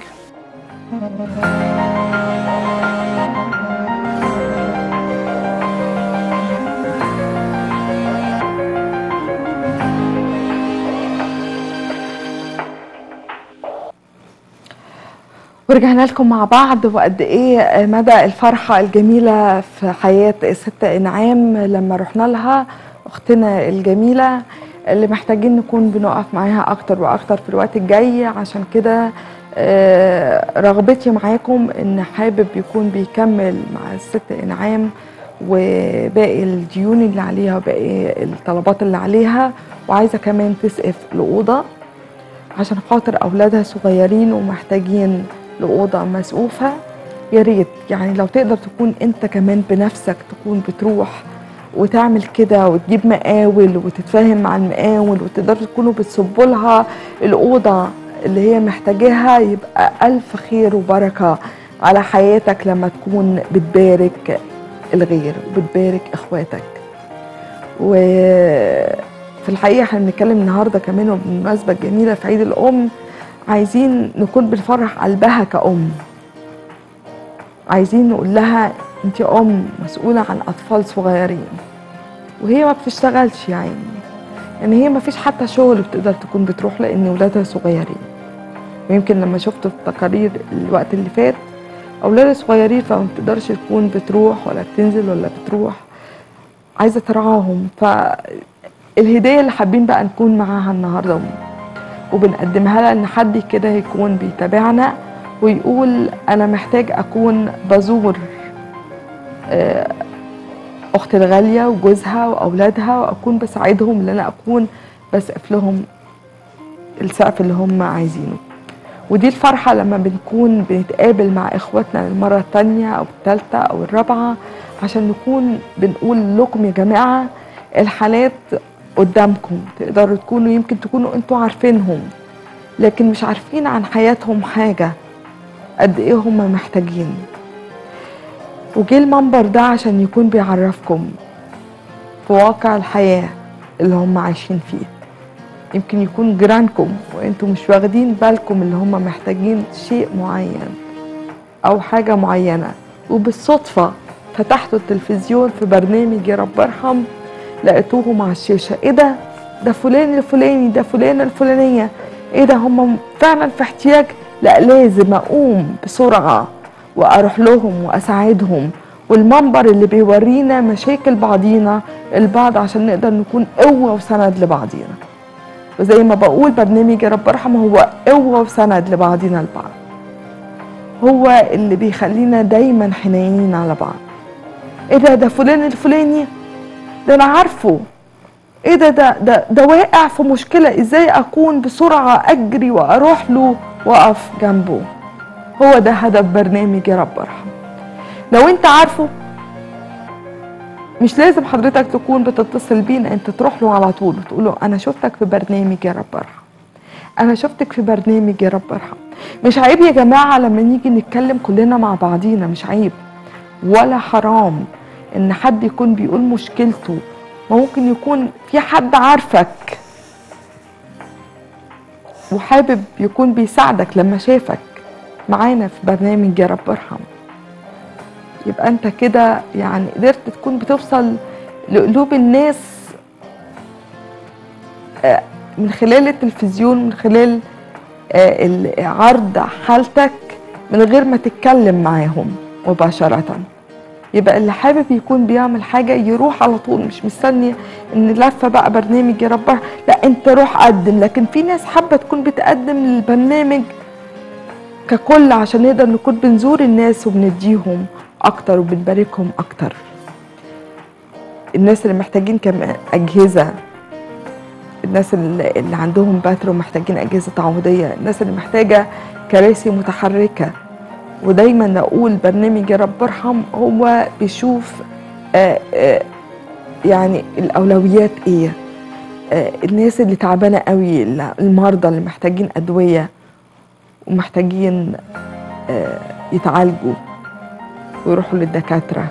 ورجعنا لكم مع بعض وقد ايه مدى الفرحة الجميلة في حياة الست انعام لما رحنا لها اختنا الجميلة اللي محتاجين نكون بنقف معاها اكتر واكتر في الوقت الجاي عشان كده آه، رغبتي معاكم ان حابب يكون بيكمل مع الست انعام وباقي الديون اللي عليها وباقي الطلبات اللي عليها وعايزة كمان تسقف الأوضة عشان خاطر أولادها صغيرين ومحتاجين لأوضة مسقوفة يا ريت يعني لو تقدر تكون أنت كمان بنفسك تكون بتروح وتعمل كده وتجيب مقاول وتتفاهم مع المقاول وتقدروا تكونوا بتصبوا لها الأوضة اللي هي محتاجاها يبقى ألف خير وبركة على حياتك لما تكون بتبارك الغير وبتبارك إخواتك وفي الحقيقة احنا بنتكلم النهاردة كمان وبالمناسبة الجميلة في عيد الأم عايزين نكون بنفرح قلبها كأم عايزين نقول لها انت أم مسؤولة عن أطفال صغيرين وهي ما بتشتغلش يعني يعني هي ما فيش حتى شغل بتقدر تكون بتروح لأن ولادها صغيرين ويمكن لما شفت في التقارير الوقت اللي فات أولادها صغيرين فما بتقدرش تكون بتروح ولا بتنزل ولا بتروح عايزة ترعاهم فالهدية اللي حابين بقى نكون معاها النهاردة وبنقدمها لها ان حد كده يكون بيتابعنا ويقول انا محتاج اكون بزور آه، اختي الغاليه وجوزها واولادها واكون بساعدهم ان انا اكون بسقف لهم السقف اللي هم عايزينه ودي الفرحة لما بنكون بنتقابل مع إخواتنا للمرة التانية أو التالتة أو الرابعة عشان نكون بنقول لكم يا جماعة الحالات قدامكم تقدروا تكونوا يمكن تكونوا انتوا عارفينهم لكن مش عارفين عن حياتهم حاجة قد ايه هم محتاجين وجه المنبر ده عشان يكون بيعرفكم في واقع الحياة اللي هم عايشين فيه يمكن يكون جيرانكم وانتم مش واخدين بالكم اللي هم محتاجين شيء معين او حاجة معينة وبالصدفة فتحتوا التلفزيون في برنامج يا رب ارحم لقيتوهم على الشاشة ايه ده ده فلان الفلاني ده فلانة الفلانية ايه ده هم فعلا في احتياج لا لازم اقوم بسرعة واروح لهم واساعدهم والمنبر اللي بيورينا مشاكل بعضينا البعض عشان نقدر نكون قوة وسند لبعضينا وزي ما بقول برنامج يا رب ارحم هو قوة وسند لبعضينا البعض هو اللي بيخلينا دايما حنينين على بعض ايه ده ده فلان الفلاني ده انا عارفه ايه ده ده ده ده واقع في مشكلة ازاي اكون بسرعة اجري واروح له واقف جنبه هو ده هدف برنامج يا رب ارحم لو انت عارفه مش لازم حضرتك تكون بتتصل بينا انت تروح له على طول وتقول له انا شفتك في برنامج يا رب ارحم انا شفتك في برنامج يا رب ارحم مش عيب يا جماعه لما نيجي نتكلم كلنا مع بعضينا مش عيب ولا حرام ان حد يكون بيقول مشكلته ممكن يكون في حد عارفك وحابب يكون بيساعدك لما شافك معانا في برنامج يا رب ارحم يبقى انت كده يعني قدرت تكون بتوصل لقلوب الناس آه، من خلال التلفزيون من خلال آه، ال- عرض حالتك من غير ما تتكلم معاهم مباشرة يبقى اللي حابب يكون بيعمل حاجة يروح على طول مش مستني ان لفة بقى برنامج يا رب لا انت روح قدم لكن في ناس حابة تكون بتقدم البرنامج ككل عشان نقدر نكون بنزور الناس وبنديهم اكتر وبنباركهم اكتر الناس اللي محتاجين كمان اجهزه الناس اللي اللي عندهم باترو محتاجين اجهزه تعويضيه الناس اللي محتاجه كراسي متحركه ودايما اقول برنامج يا رب ارحم هو بيشوف آه آه يعني الاولويات ايه آه الناس اللي تعبانه قوي المرضى اللي محتاجين ادويه ومحتاجين آه يتعالجوا ويروحوا للدكاترة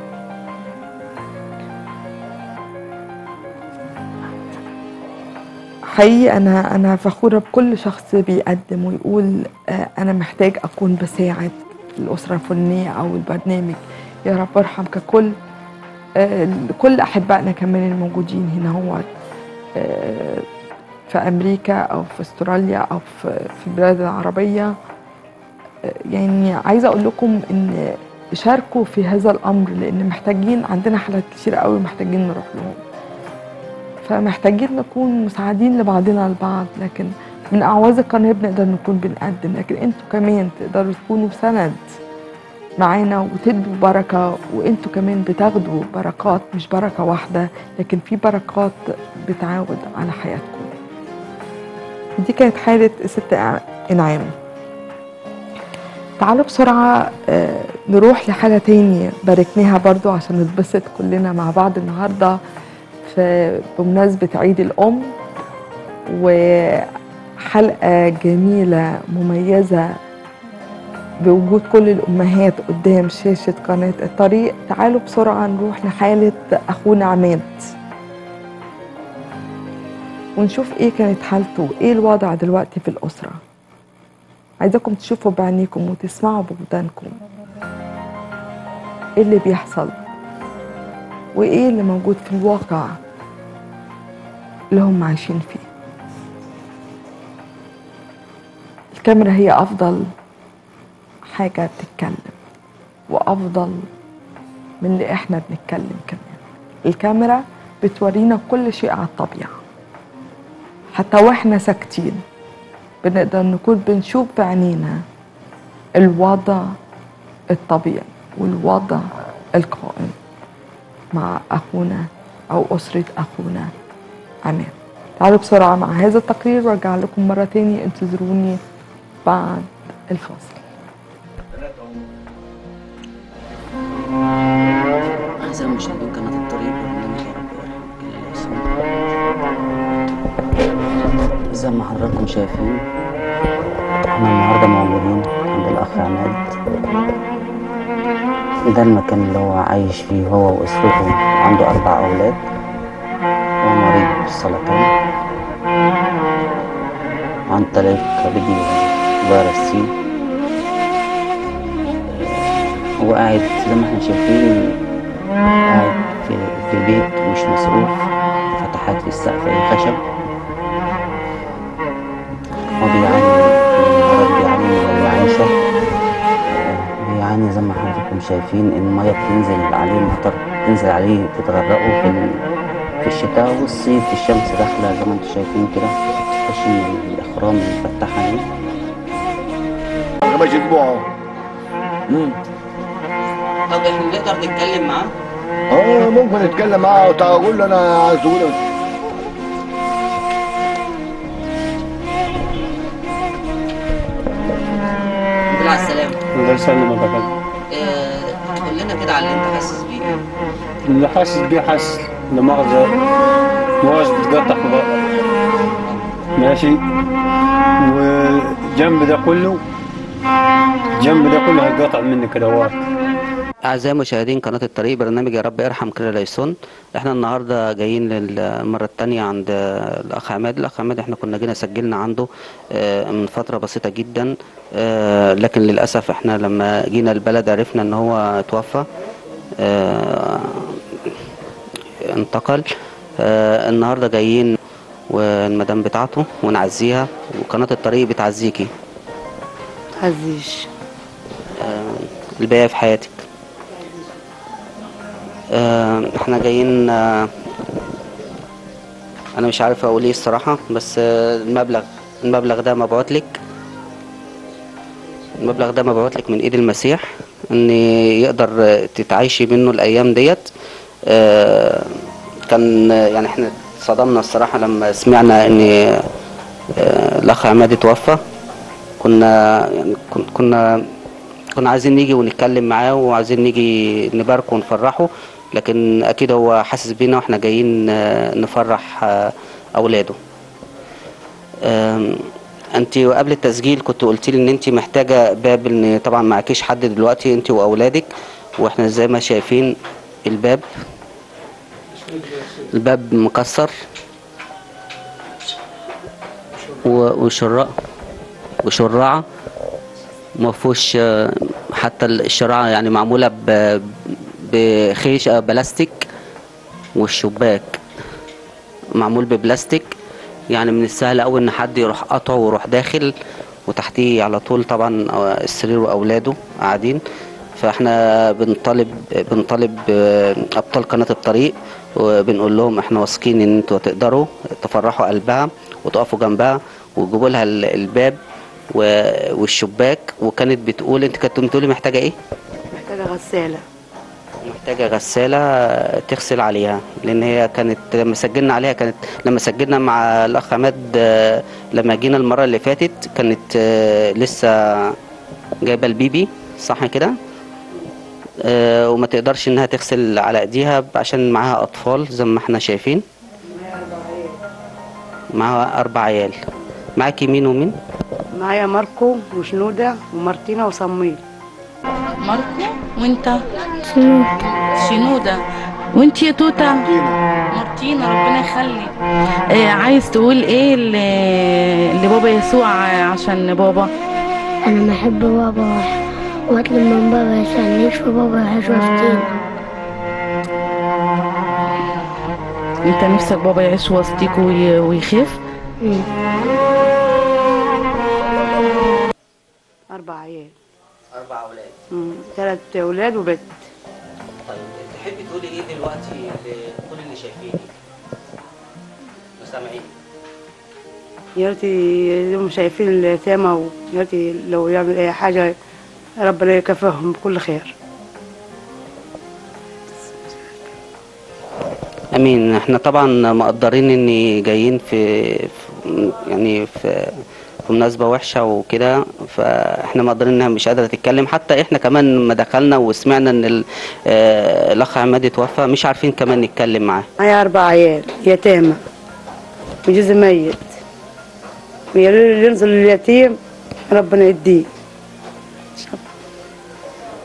حقيقي أنا أنا فخورة بكل شخص بيقدم ويقول آه، أنا محتاج أكون بساعد الأسرة الفلانية أو البرنامج يا رب ارحم ككل آه، كل أحبائنا كمان الموجودين هنا هو آه، في أمريكا أو في أستراليا أو في في البلاد العربية آه، يعني عايزة أقول لكم إن شاركوا في هذا الامر لان محتاجين عندنا حالات كتير قوي محتاجين نروح لهم فمحتاجين نكون مساعدين لبعضنا البعض لكن من اعواز القناه بنقدر نكون بنقدم لكن انتوا كمان تقدروا تكونوا سند معانا وتدوا بركه وانتوا كمان بتاخدوا بركات مش بركه واحده لكن في بركات بتعاود على حياتكم دي كانت حاله ست انعام تعالوا بسرعة آه، نروح لحاجة تاني باركناها برضو عشان نتبسط كلنا مع بعض النهاردة في بمناسبة عيد الأم وحلقة جميلة مميزة بوجود كل الأمهات قدام شاشة قناة الطريق تعالوا بسرعة نروح لحالة أخونا عماد ونشوف إيه كانت حالته إيه الوضع دلوقتي في الأسرة عايزاكم تشوفوا بعينيكم وتسمعوا بودانكم ايه اللي بيحصل وايه اللي موجود في الواقع اللي هم عايشين فيه الكاميرا هي افضل حاجة بتتكلم وافضل من اللي احنا بنتكلم كمان الكاميرا بتورينا كل شيء على الطبيعة حتى واحنا ساكتين بنقدر نكون بنشوف بعينينا الوضع الطبيعي والوضع القائم مع أخونا أو أسرة أخونا عماد تعالوا بسرعة مع هذا التقرير وارجع لكم مرة تاني انتظروني بعد الفاصل أعزائي مشاهدين قناة الطريق برنامج يا رب يرحم زي ما حضراتكم شايفين احنا النهارده موجودين عند الأخ عماد ده المكان اللي هو عايش فيه هو وأسرته عنده أربع أولاد السرطان عن طريق فيديو فيروس سي هو قاعد زي ما احنا شايفين قاعد في, في بيت مش مصروف فتحات في السقف اي خشب هو بيعاني من مرض بيعاني من الرعاشة بيعاني زي ما حضراتكم شايفين ان المية بتنزل عليه المطر بتنزل عليه بتغرقه في ال- في الشتاء والصيف الشمس داخلة زي ما انتم شايفين كده تخش من الإخرام المفتحة دي ماشي اسبوع طب احنا نقدر نتكلم معاه؟ اه ممكن نتكلم معاه وتقول له انا عايز اقول الحمد لله على السلامة الله يسلمك يا فندم آه، قول لنا كده على اللي انت حاسس بيه اللي حاسس بيه حاسس لا مؤاخذة مؤاخذة بتقطع في بقى ماشي والجنب ده كله الجنب ده كله هيتقطع مني كدوات أعزائي مشاهدين قناة الطريق برنامج يا رب ارحم كل ليسون احنا النهاردة جايين للمرة التانية عند الأخ عماد الأخ عماد احنا كنا جينا سجلنا عنده آه، من فترة بسيطة جدا آه، لكن للأسف احنا لما جينا البلد عرفنا ان هو توفى آه، انتقل آه، النهاردة جايين والمدام بتاعته ونعزيها وقناة الطريق بتعزيكي عزيش آه، الباقي في حياتك آه، احنا جايين آه، انا مش عارف اقول ايه الصراحة بس آه، المبلغ المبلغ ده مبعوت لك المبلغ ده مبعوت لك من ايد المسيح ان يقدر آه، تتعايشي منه الايام ديت آه، كان آه، يعني احنا صدمنا الصراحة لما سمعنا ان آه، الاخ عماد اتوفى كنا يعني كن- كنا كنا عايزين نيجي ونتكلم معاه وعايزين نيجي نباركه ونفرحه لكن اكيد هو حاسس بينا واحنا جايين آه، نفرح آه، اولاده انت قبل التسجيل كنت قلت لي ان انت محتاجه باب ان طبعا معكيش حد دلوقتي انت واولادك واحنا زي ما شايفين الباب الباب مكسر و- وشراع وشراعه ما فيهوش آه، حتى الشراعة يعني معمولة ب- بخيش آه، بلاستيك والشباك معمول ببلاستيك يعني من السهل أوي إن حد يروح قطعه ويروح داخل وتحتيه على طول طبعا آه، السرير وأولاده قاعدين فاحنا بنطالب بنطالب آه، أبطال قناة الطريق وبنقول لهم احنا واثقين ان انتوا تقدروا تفرحوا قلبها وتقفوا جنبها وتجيبوا لها ال- الباب و- والشباك وكانت بتقول انت كنت بتقولي محتاجه ايه؟ محتاجة غسالة محتاجه غساله تغسل عليها لان هي كانت لما سجلنا عليها كانت لما سجلنا مع الاخ عماد آه، لما جينا المره اللي فاتت كانت آه، لسه جايبه البيبي صح كده؟ آه، وما تقدرش انها تغسل على ايديها عشان معاها اطفال زي ما احنا شايفين معاها اربع عيال معاكي مين ومين؟ معايا ماركو وشنودة ومارتينا وصميل ماركو وانت شنودة وانت يا توتا مارتينا ربنا يخلي آه عايز تقول ايه ل- لبابا يسوع عشان بابا انا بحب بابا واطلب من بابا يسألنيش وبابا يعيش وسطينا انت نفسك بابا يعيش وسطيك وي- ويخف أربع عيال اربع اولاد مم. ثلاث أولاد وبنت طيب تحبي تقولي ايه دلوقتي لكل اللي شايفيني وسامعين يا ريت هم شايفين اليتامى ويا ريت لو يعمل أي حاجة ربنا يكافئهم بكل خير امين احنا طبعا مقدرين ان جايين في, في يعني في في مناسبة وحشة وكده فاحنا مقدرين انها مش قادرة تتكلم حتى احنا كمان لما دخلنا وسمعنا ان ال- آه، الاخ عماد اتوفى مش عارفين كمان نتكلم معاه معايا أربع عيال يتامى وجوزي ميت ويا ريت اللي ينزل اليتيم ربنا يديه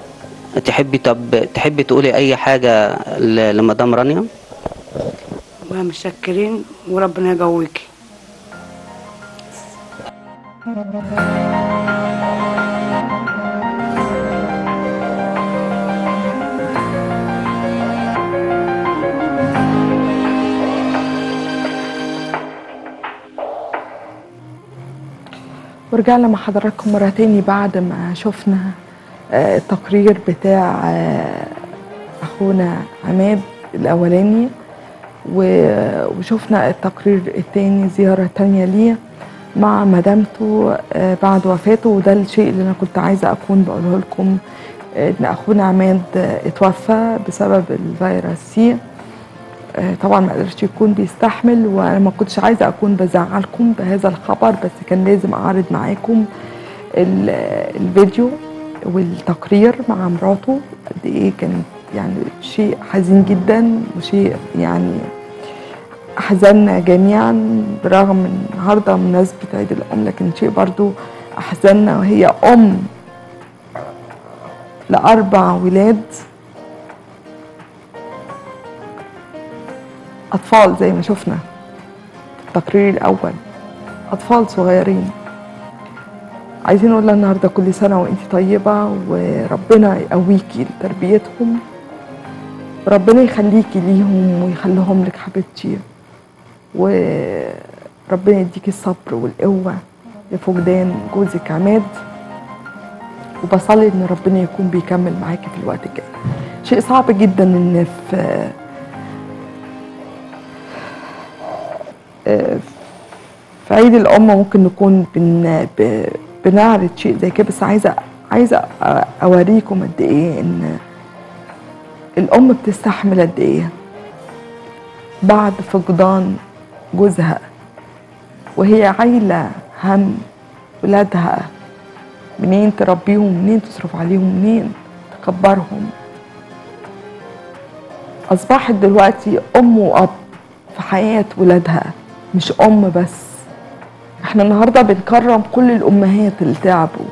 تحبي طب تحبي تقولي اي حاجة ل- لمدام رانيا ومتشكرين وربنا يقويكي ورجعنا مع حضراتكم مرة تاني بعد ما شفنا آه، التقرير بتاع آه، أخونا عماد الأولاني و- وشفنا التقرير التاني زيارة تانية ليه مع مدامته آه، بعد وفاته وده الشيء اللي أنا كنت عايزة أكون بقوله لكم آه، إن أخونا عماد آه، اتوفى بسبب الفيروس سي آه، طبعا ما قدرش يكون بيستحمل وانا ما كنتش عايزه اكون بزعلكم بهذا الخبر بس كان لازم اعرض معاكم ال- الفيديو والتقرير مع مراته قد ايه كانت يعني شيء حزين جدا وشيء يعني احزننا جميعا برغم ان النهارده مناسبه عيد الام لكن شيء برضو احزننا وهي ام لاربع ولاد أطفال زي ما شفنا في التقرير الأول أطفال صغيرين عايزين نقول لها النهاردة كل سنة وانت طيبة وربنا يقويكي لتربيتهم وربنا يخليكي ليهم ويخليهم لك حبيبتي وربنا يديكي الصبر والقوة لفقدان جوزك عماد وبصلي ان ربنا يكون بيكمل معاكي في الوقت الجاي شيء صعب جدا ان في في عيد الأم ممكن نكون بن ب- بنعرض شيء زي كده بس عايزة عايزة أ- أوريكم قد إيه إن الأم بتستحمل قد إيه بعد فقدان جوزها وهي عايلة هم ولادها منين تربيهم منين تصرف عليهم منين تكبرهم أصبحت دلوقتي أم وأب في حياة ولادها مش أم بس احنا النهاردة بنكرم كل الأمهات اللي تعبوا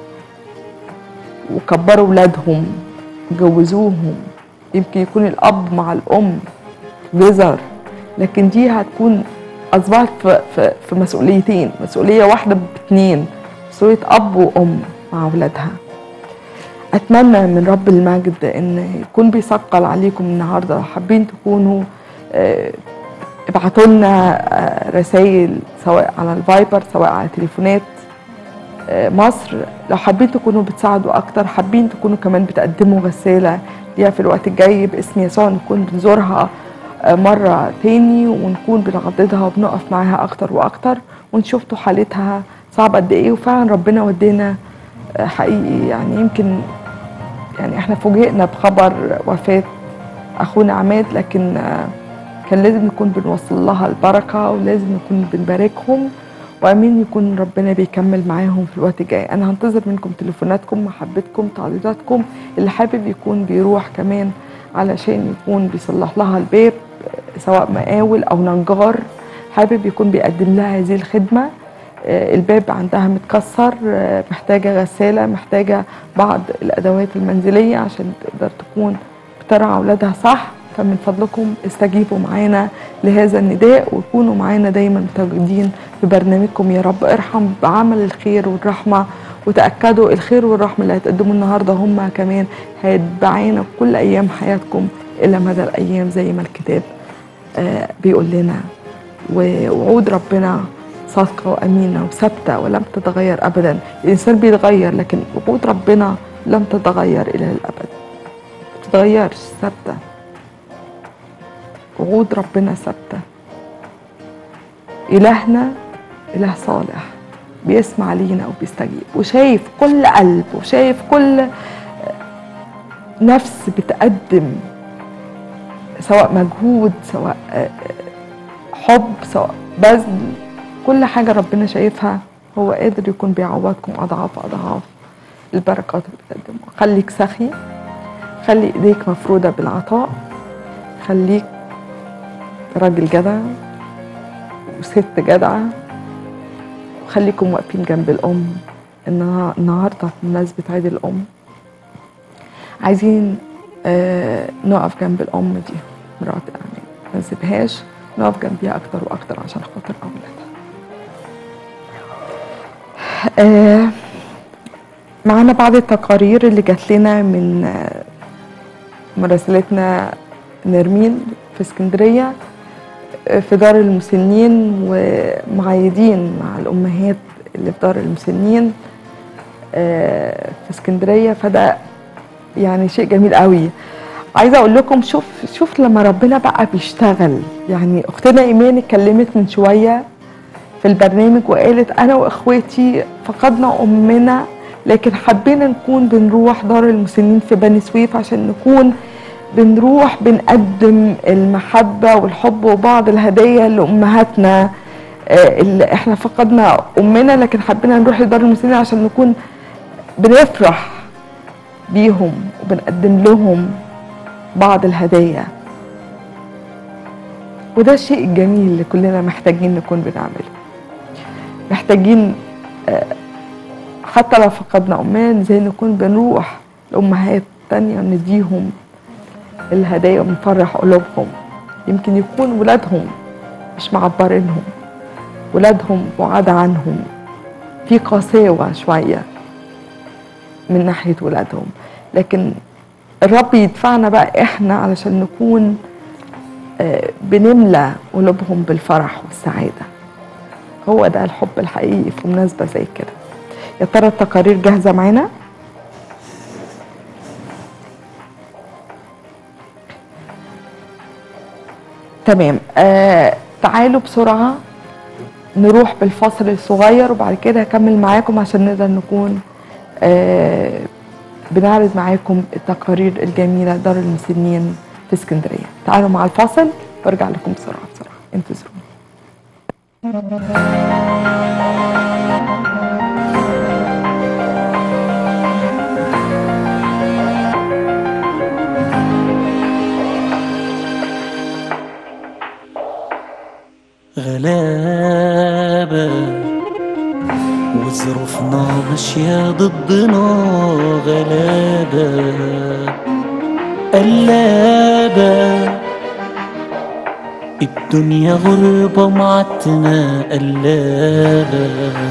وكبروا ولادهم وجوزوهم يمكن يكون الأب مع الأم جزر لكن دي هتكون أصبحت في, في, في مسؤوليتين مسؤولية واحدة باتنين مسؤولية أب وأم مع ولادها أتمنى من رب المجد إن يكون بيثقل عليكم النهاردة لو حابين تكونوا آه، ابعتوا لنا رسائل سواء على الفايبر سواء على تليفونات آه، مصر لو حابين تكونوا بتساعدوا اكتر حابين تكونوا كمان بتقدموا غسالة ليها في الوقت الجاي باسم يسوع نكون بنزورها آه، مرة تاني ونكون بنعضدها وبنقف معاها اكتر واكتر ونشوفتوا حالتها صعبة قد ايه وفعلا ربنا ودينا آه، حقيقي يعني يمكن يعني احنا فوجئنا بخبر وفاة اخونا عماد لكن آه، كان لازم نكون بنوصل لها البركة ولازم نكون بنباركهم وامين يكون ربنا بيكمل معاهم في الوقت الجاي انا هنتظر منكم تليفوناتكم محبتكم تعليقاتكم اللي حابب يكون بيروح كمان علشان يكون بيصلح لها الباب سواء مقاول او نجار حابب يكون بيقدم لها هذه الخدمه آه، الباب عندها متكسر آه، محتاجه غساله محتاجه بعض الادوات المنزليه عشان تقدر تكون بترعى اولادها صح فمن فضلكم استجيبوا معانا لهذا النداء وكونوا معانا دايما متواجدين في برنامجكم يا رب ارحم بعمل الخير والرحمه وتاكدوا الخير والرحمه اللي هتقدموا النهارده هم كمان هيتبعينا كل ايام حياتكم الى مدى الايام زي ما الكتاب آه، بيقول لنا ووعود ربنا صادقه وامينه وثابته ولم تتغير ابدا الانسان بيتغير لكن وعود ربنا لم تتغير الى الابد ما تتغيرش ثابته وعود ربنا ثابته الهنا اله صالح بيسمع لينا وبيستجيب وشايف كل قلب وشايف كل نفس بتقدم سواء مجهود سواء حب سواء بذل كل حاجة ربنا شايفها هو قادر يكون بيعوضكم أضعاف أضعاف البركات اللي بتقدمها خليك سخي خلي إيديك مفرودة بالعطاء خليك راجل جدع وست جدعة وخليكم واقفين جنب الأم النها- النهاردة بمناسبة عيد الأم عايزين آه نقف جنب الأم دي مرات أمين ما نسيبهاش نقف جنبيها اكتر واكتر عشان خاطر اولادها آه معانا بعض التقارير اللي جات لنا من آه، مراسلتنا نرمين في اسكندريه آه، في دار المسنين ومعايدين مع الامهات اللي في دار المسنين آه، في اسكندريه فده يعني شيء جميل قوي عايزه اقول لكم شوف شوف لما ربنا بقى بيشتغل يعني اختنا ايمان اتكلمت من شويه في البرنامج وقالت انا واخواتي فقدنا امنا لكن حبينا نكون بنروح دار المسنين في بني سويف عشان نكون بنروح بنقدم المحبه والحب وبعض الهدايا لامهاتنا آه، اللي احنا فقدنا امنا لكن حبينا نروح لدار المسنين عشان نكون بنفرح بيهم وبنقدم لهم بعض الهدايا وده الشيء الجميل اللي كلنا محتاجين نكون بنعمله محتاجين آه، حتى لو فقدنا أمان زي نكون بنروح لأمهات تانية نديهم الهدايا ونفرح قلوبهم يمكن يكون ولادهم مش معبرينهم ولادهم بعاد عنهم في قساوة شوية من ناحية ولادهم لكن الرب يدفعنا بقى احنا علشان نكون آه، بنملى قلوبهم بالفرح والسعادة هو ده الحب الحقيقي في مناسبة زي كده يا ترى التقارير جاهزة معانا تمام آه تعالوا بسرعة نروح بالفاصل الصغير وبعد كده هكمل معاكم عشان نقدر نكون آه بنعرض معاكم التقارير الجميلة دار المسنين في اسكندرية تعالوا مع الفاصل وارجع لكم بسرعة بسرعة انتظروني غلابة وظروفنا ماشية ضدنا غلابة قلابة الدنيا غربة معتنا قلابة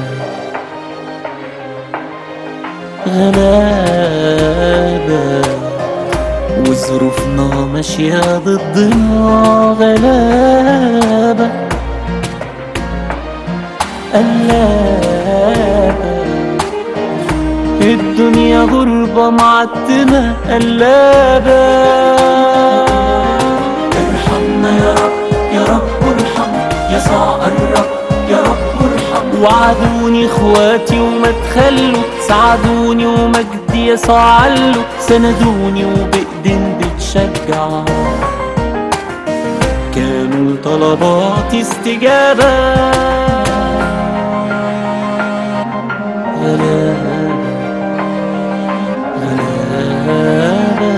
غلابة وظروفنا ماشية ضدنا غلابة قلابة الدنيا غربة معتمة قلابة ارحمنا يا رب يا رب ارحم يسوع الرب يا رب ارحم وعدوني اخواتي وما تخلوا ساعدوني ومجدي يسوع علوا سندوني وبإيدين بتشجع كانوا لطلباتي استجابة غلابة غلابة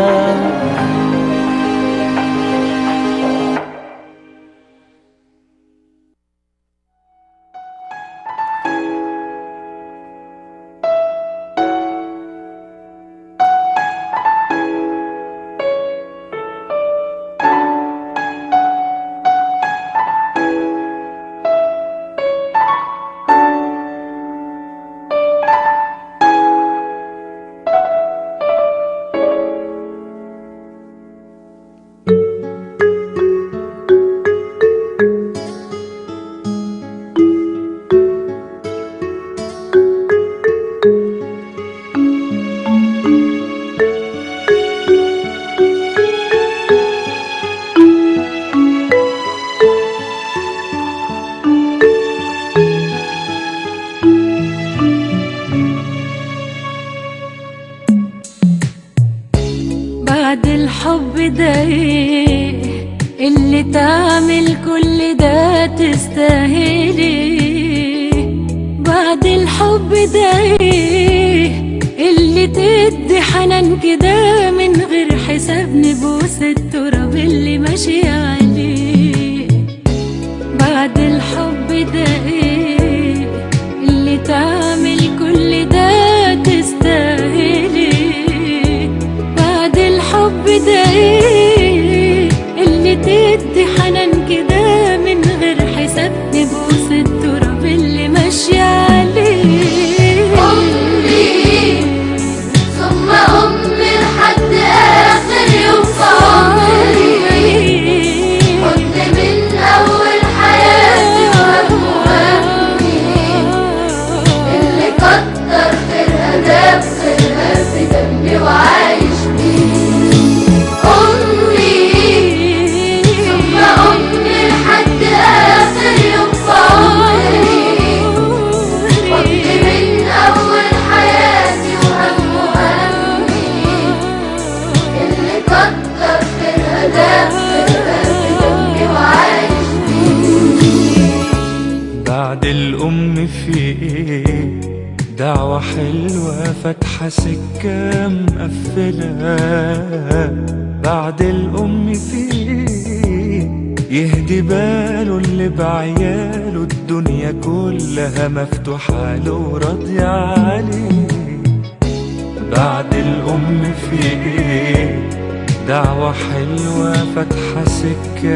بعد الحب ده ايه اللي تعمل كل ده تستاهلي بعد الحب ده ايه اللي تدي حنان كده من غير حساب نبوس التراب اللي ماشي عليه بعد الحب ده ايه اللي تعمل كل ده تستاهلي بعد الحب ده ايه اللي تدي حنان كده الأم في إيه دعوة حلوة فاتحة سكة مقفلة بعد الأم في إيه يهدي باله اللي بعياله الدنيا كلها مفتوحة له وراضية عليه بعد الأم في إيه دعوة حلوة فاتحة سكة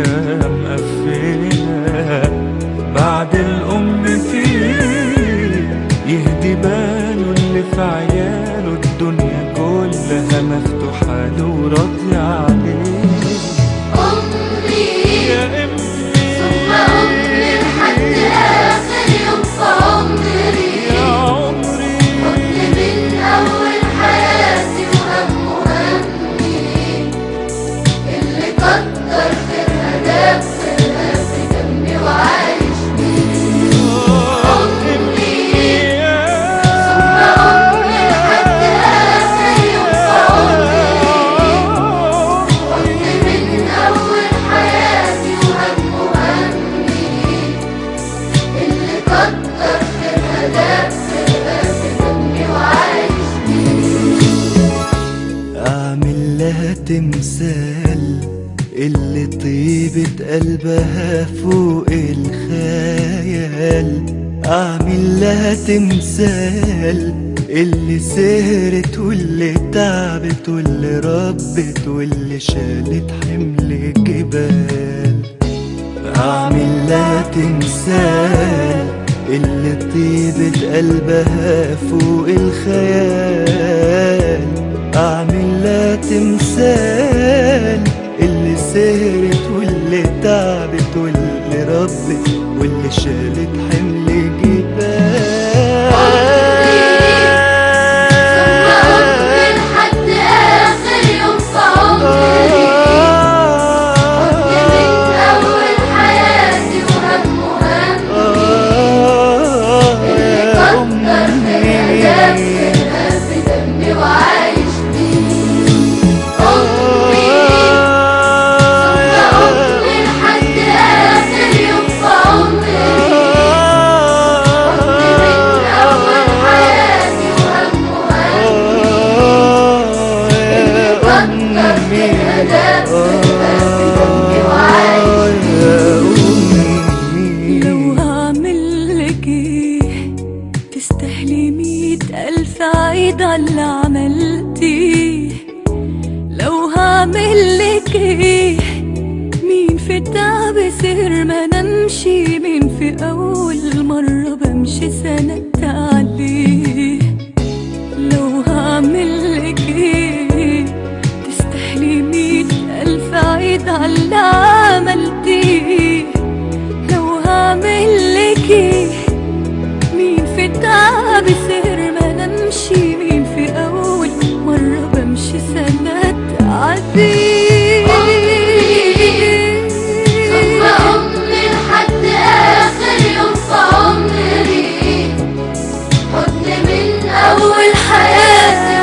مقفلة بعد الأم في إيه يهدي باله اللي في عياله الدنيا كلها مفتوحة له وراضية عليه أمي ثم أمي لحد آخر يوم في عمري يا عمري حضن من أول حياتي وهم همي اللي كتر خيرها داب خيرها في دمي وعايش بيه أمي ثم أمي لحد آخر يوم في عمري حضن من أول حياتي وهم همي اللي كتر خيرها داب خيرها في دمي وعايش أعمل لها تمثال اللي طيبة قلبها فوق الخيال أعمل لها تمثال اللي سهرت واللي تعبت واللي ربت واللي شالت حمل جبال أعمل لها تمثال اللي طيبة قلبها فوق الخيال أعمل لها تمثال اللي سهرت واللي تعبت واللي ربت واللي شالت حمل أمي لحد آخر يوم في عمري حضن من أول حياتي وهم همي اللي كتر خيرها داب خيرها في دمي وعايش بيه أمي ثم أمي لحد آخر يوم في عمري حضن من أول حياتي وهم همي اللي كتر خيرها داب خيرها في دمي وعايش لو هعمل لك ايه تستاهلي مية ألف عيد على اللي عملتيه لو هعمل لك ايه مين في التعب سهر ما نمشي مين في أول مرة بمشي سندت عليه لو هعمل لك ايه تستاهلي مية ألف عيد على اللي عملتيه لو هعمل لك ايه مين في التعب سهر ما نمشي مين في أول مرة بمشي سنة تعدي ثم أمي لحد آخر يوم في عمري حضن من أول حياتي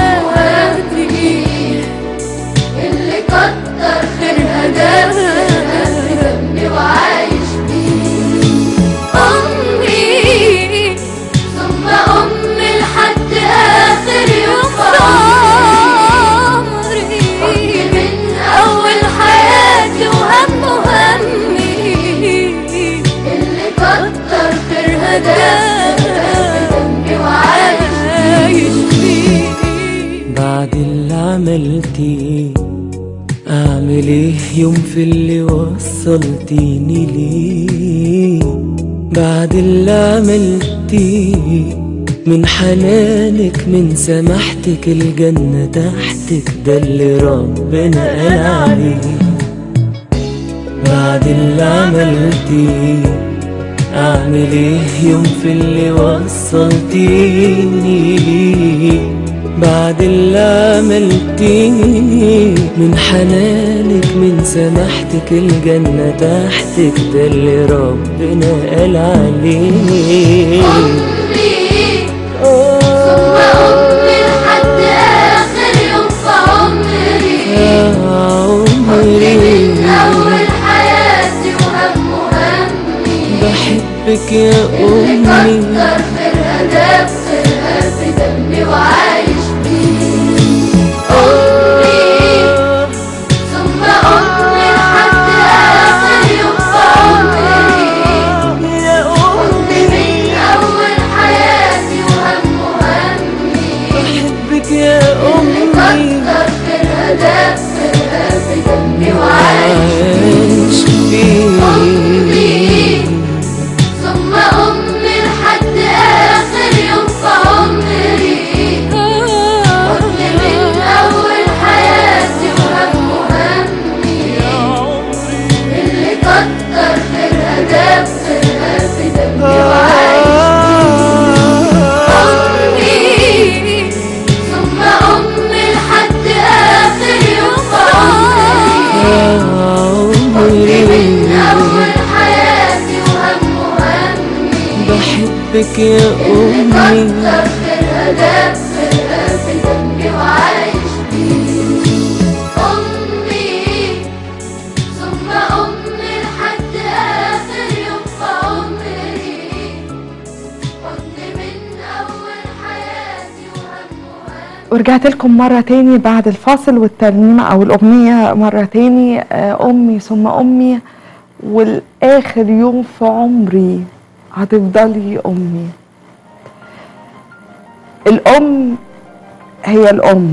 وهمي اللي كتر خيرها داب خيرها في دمي وعايش بيه أمي ثم أمي لحد آخر يوم في عمري حضن من أول حياتي وهم همي اللي كتر خيرها داب خيرها في دمي وعايش بيه بعد اللي عملتيه اعمل ايه يوم في اللي وصلتيني ليه بعد اللي عملتيه من حنانك من سماحتك الجنة تحتك ده اللي ربنا قال عليه بعد اللي عملتيه اعمل ايه يوم في اللي وصلتيني ليه بعد اللي عملتيه من حنانك من سماحتك الجنة تحتك ده اللي ربنا قال عليه ثم أمي لحد آخر يوم في عمري حضن من أول حياتي وهم همي بحبك بحبك يا اللي أمي كتر خيرها داب خيرها في دمي وعايش بيه أمي ثم أمي لحد آخر يوم في عمري يا أمي من أول حياتي وهم همي بحبك يا اللي أمي كتر خيرها داب خيرها في دمي وعايش عايش أمي بيه ثم أمي لحد آخر يوم في عمري أمي من أول حياتي وهم همي اللي كتر خيرها داب خيرها في دمي وعايش أمي ثم أمي لحد آخر يوم في عمري أمي من أول حياتي وهم همي بحبك يا اللي أمي كتر خيرها داب خيرها في دمي وعايش بيه أمي ثم أمي لحد آخر يوم في عمري حضن من أول حياتي وهم ورجعت لكم مرة تاني بعد الفاصل والترنيمة أو الأغنية مرة تاني آه، أمي ثم أمي والآخر يوم في عمري هتفضلي أمي الأم هي الأم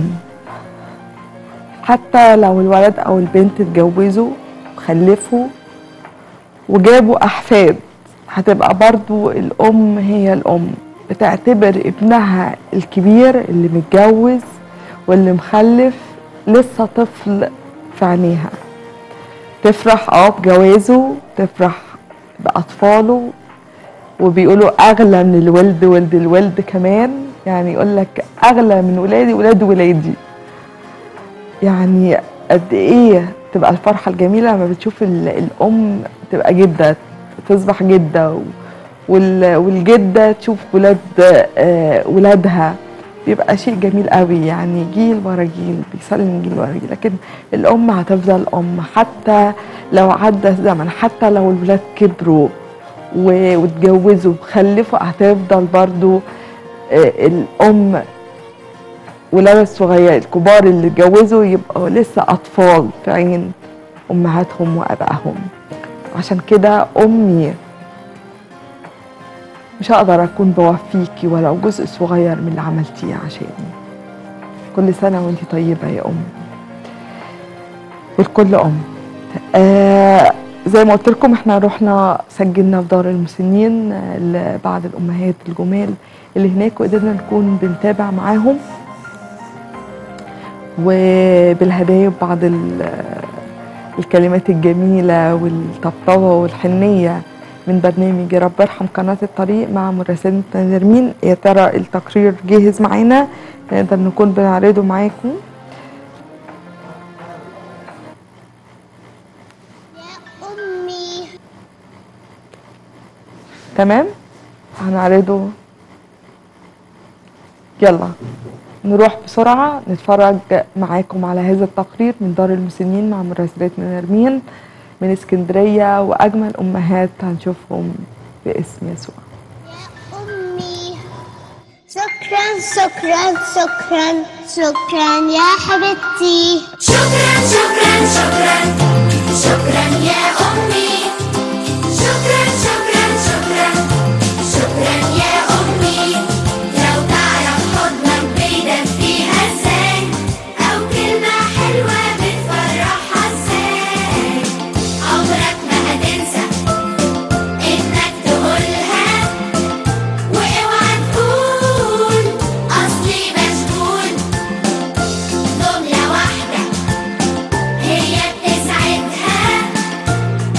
حتى لو الولد أو البنت اتجوزوا وخلفوا وجابوا أحفاد هتبقى برضو الأم هي الأم بتعتبر ابنها الكبير اللي متجوز واللي مخلف لسه طفل في عينيها تفرح اه بجوازه تفرح بأطفاله وبيقولوا أغلى من الولد ولد الولد كمان يعني يقول لك أغلى من ولادي ولاد ولادي يعني قد إيه تبقى الفرحة الجميلة لما بتشوف ال- الأم تبقى جدة تصبح جدة و- وال- والجدة تشوف ولاد آه، ولادها بيبقى شيء جميل قوي يعني جيل ورا جيل بيسلم جيل ورا جيل لكن الأم هتفضل أم حتى لو عدى الزمن حتى لو الولاد كبروا و- واتجوزوا وخلفوا هتفضل برضو آه، الأم ولاد الصغير الكبار اللي اتجوزوا يبقوا لسه أطفال في عين أمهاتهم وأبائهم عشان كده أمي مش هقدر أكون بوفيكي ولو جزء صغير من اللي عملتيه عشاني كل سنة وانتي طيبة يا أم والكل أم آه زي ما قلت لكم احنا رحنا سجلنا في دار المسنين آه، لبعض الأمهات الجمال اللي هناك وقدرنا نكون بنتابع معاهم وبالهدايا وبعض ال- الكلمات الجميلة والطبطبة والحنية من برنامج يا رب ارحم قناة الطريق مع مراسلة نرمين يا ترى التقرير جاهز معانا نقدر نكون بنعرضه معاكم أمي تمام هنعرضه يلا نروح بسرعة نتفرج معاكم على هذا التقرير من دار المسنين مع مراسلتنا نرمين من اسكندرية وأجمل أمهات هنشوفهم باسم يسوع أمي شكرا شكرا شكرا شكرا يا حبيبتي شكرا شكرا شكرا شكرا يا أمي شكرا شكرا شكرا شكرا يا أمي لو تعرف حضنك بيدفيها ازاي أو كلمة حلوة بتفرحها ازاي عمرك ما هتنسى إنك تقولها واوعى تقول أصلي مشغول جملة واحدة هي بتسعدها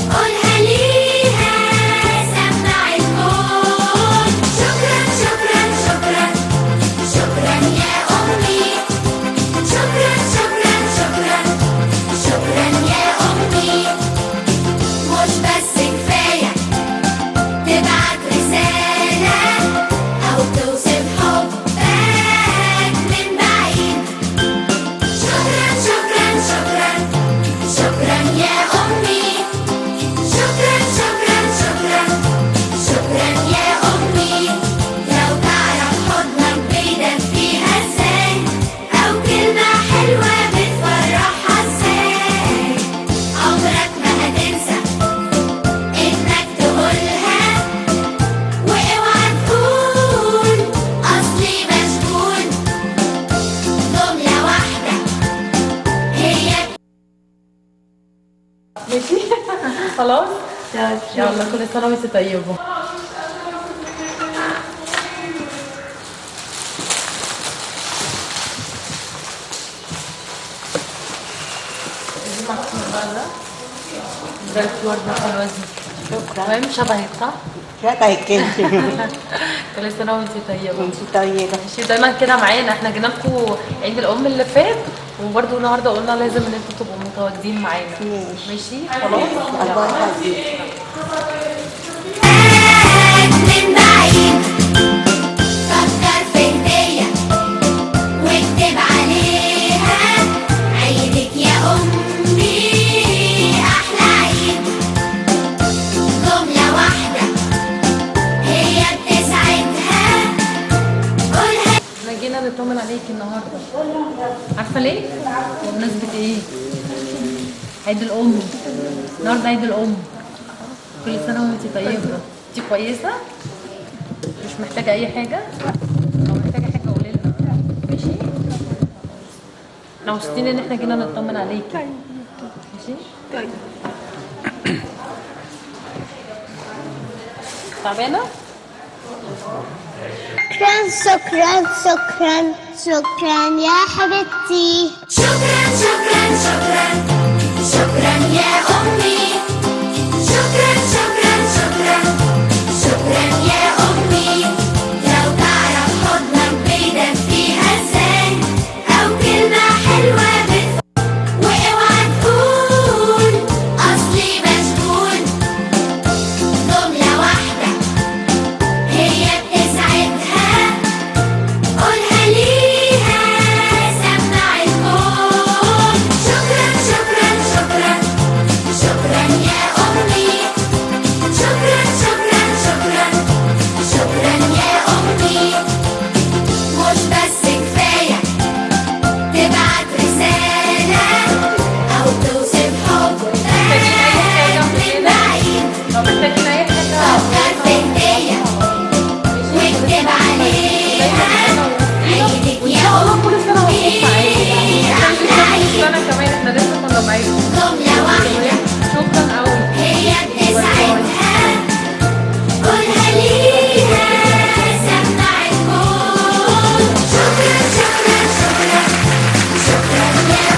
يلا كل سنه وانت طيبه ده الورده حلوه دي تمام شبهك صح؟ شبهك انت كل سنه وانت طيبه وانت طيبه ماشي دايما كده معانا احنا جينا لكم عيد الام اللي فات وبرده النهارده قلنا لازم ان انتوا تبقوا متواجدين معانا ماشي خلاص الله يخليك من بعيد فكر في هدية واكتب عليها عيدك يا أمي أحلى عيد جملة واحدة هي بتسعدها قولها احنا جينا نطمن عليكي النهارده عارفه ليه؟ بمناسبه ايه؟ عيد الام النهارده عيد الام كل سنه وانت طيبه انت كويسه؟ مش محتاجه اي حاجه؟ لو محتاجه حاجه قولي لنا ماشي؟ احنا مبسوطين ان احنا جينا نطمن عليكي ماشي؟ طيب تعبانه؟ شكرا شكرا شكرا شكرا يا حبيبتي شكرا شكرا شكرا شكرا يا أمي شكرا شكرا شكرا شكرا يا أمي لو تعرف حضنك بيدفيها ازاي أو كلمة حلوة بت واوعى تقول أصلي مشغول جملة واحدة هي بتسعدها قولها ليها سمع الكون شكرا شكرا شكرا شكرا يا أمي شكرا شكرا شكرا شكرا يا أمي مش بس كفاية تبعت رسالة أو توصف حبك من بعيد محتاجين اي حاجه فكر في هدية واكتب عليها عيدك يا أمي أحلى عيد سنه كمان احنا لسه كنا معاكم جملة واحدة شكرا قوي هي بتسعدها قولها ليها سمع الكون شكرا شكرا شكرا شكرا يا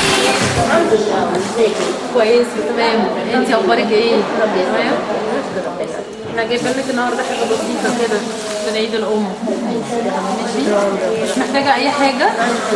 أمي كويس تمام انت اخبارك ايه تمام احنا جايبين لك النهارده حاجه بسيطه كده عشان عيد الام ماشي مش محتاجه اي حاجه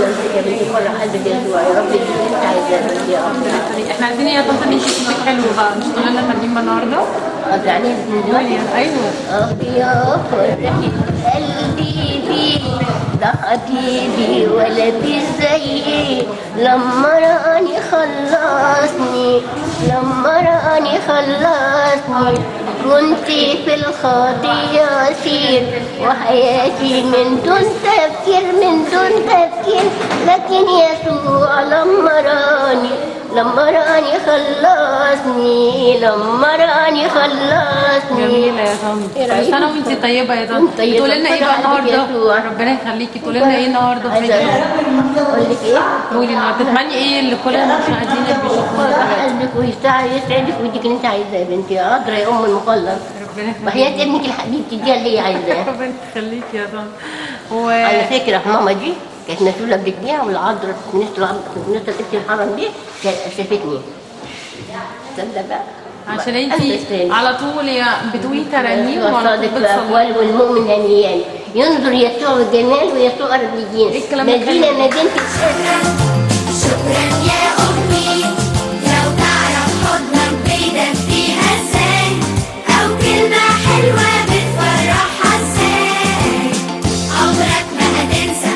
احنا عايزين ايه يا طنط ان انت صوتك حلو بقى مش تقولي لنا ترنيمه النهارده قولي ايوه يا فرحة قلبي بيك ده حبيبي ولا في زيي لما راني خلصني لما راني خلصني كنت في الخطية أسير وحياتي من دون تفكير من دون تفكير لكن يسوع لما راني لما راني خلصني لما راني خلصني جميله يا طنط كل سنه وانت طيبه يا طنط طيبة. تقولي لنا ايه بقى فرحة بك النهارده ربنا يخليكي تقولي لنا ايه النهارده في عايزة عيد أقول لك إيه؟ قولي النهارده تتمني ايه اللي كل المشاهدين اللي بيشوفونا فرح دلوقتي قلبك ويسعدك يسعدك ويديك اللي انت عايزاه يا بنتي يا قدر يا ام المخلص ربنا يخليك وحياة ابنك الحبيب تديها اللي هي عايزاه ربنا يخليكي يا طنط و على فكرة ماما دي كانت مسؤولة بالبيع والعذراء كنيسة العذراء كنيسة الابن الحرم دي كانت شافتني تصدق بقى عشان انتي على طول يا بتقولي ترانيم وعلى طول صادق بتصلي الأقوال والمؤمن هنيان ينظر يسوع الجمال ويسوع الرجيين ايه الكلام مدينة الحلو؟ مدينة السر شكرا يا أمي لو تعرف حضنك بيدفيها ازاي أو كلمة حلوة بتفرحها ازاي عمرك ما هتنسى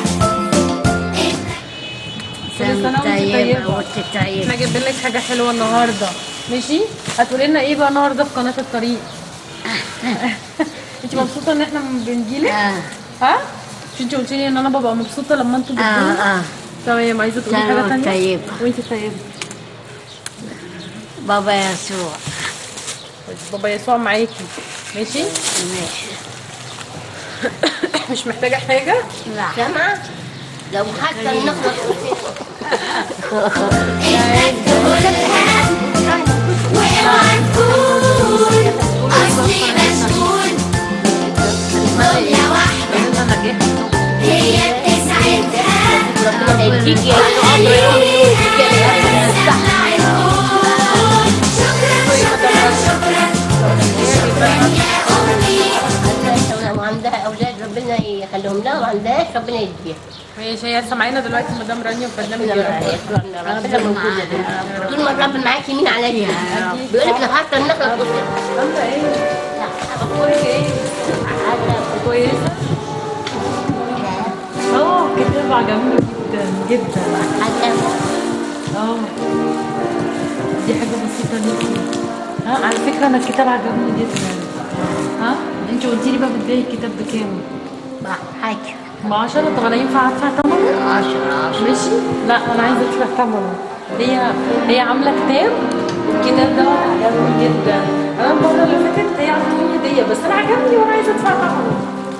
كل سنه وانت طيبه احنا جايبين لك حاجه حلوه النهارده ماشي هتقولي لنا ايه بقى النهارده في قناه الطريق انت مبسوطه ان احنا بنجيلك ها مش انت قلتي لي ان انا ببقى مبسوطه لما انتوا بتجوا اه تمام عايزه تقولي سنة حاجه وانت ثانيه طيبة. وانت طيبه بابا يسوع بابا يسوع معاكي ماشي ماشي مش محتاجه حاجه لا سامعة لو حتى نخلص انك تقولها واوعى تقول عندهاش ربنا يديها ماشي هي سامعانا دلوقتي مدام رانيا في برنامج ربنا يا رب. ربنا موجودة طول ما الرب معاك يمين عليا بيقول لك لو حتى النخلة تبص عاملة ايه؟ اخبارك ايه؟ كويسة؟ اه كتاب عجبني جدا جدا اه دي حاجة بسيطة ليكي ها على فكرة انا الكتاب عجبني جدا ها انت قلتي لي بقى بتبيعي الكتاب بكام؟ حاجة ب 10 طب انا ينفع ادفع ثمنه؟ 10 ماشي؟ لا انا عايزة ادفع ثمنه هي هي عاملة كتاب الكتاب ده عجبني جدا انا المرة اللي فاتت هي عطوني هدية بس انا عجبني وانا عايزة ادفع ثمنه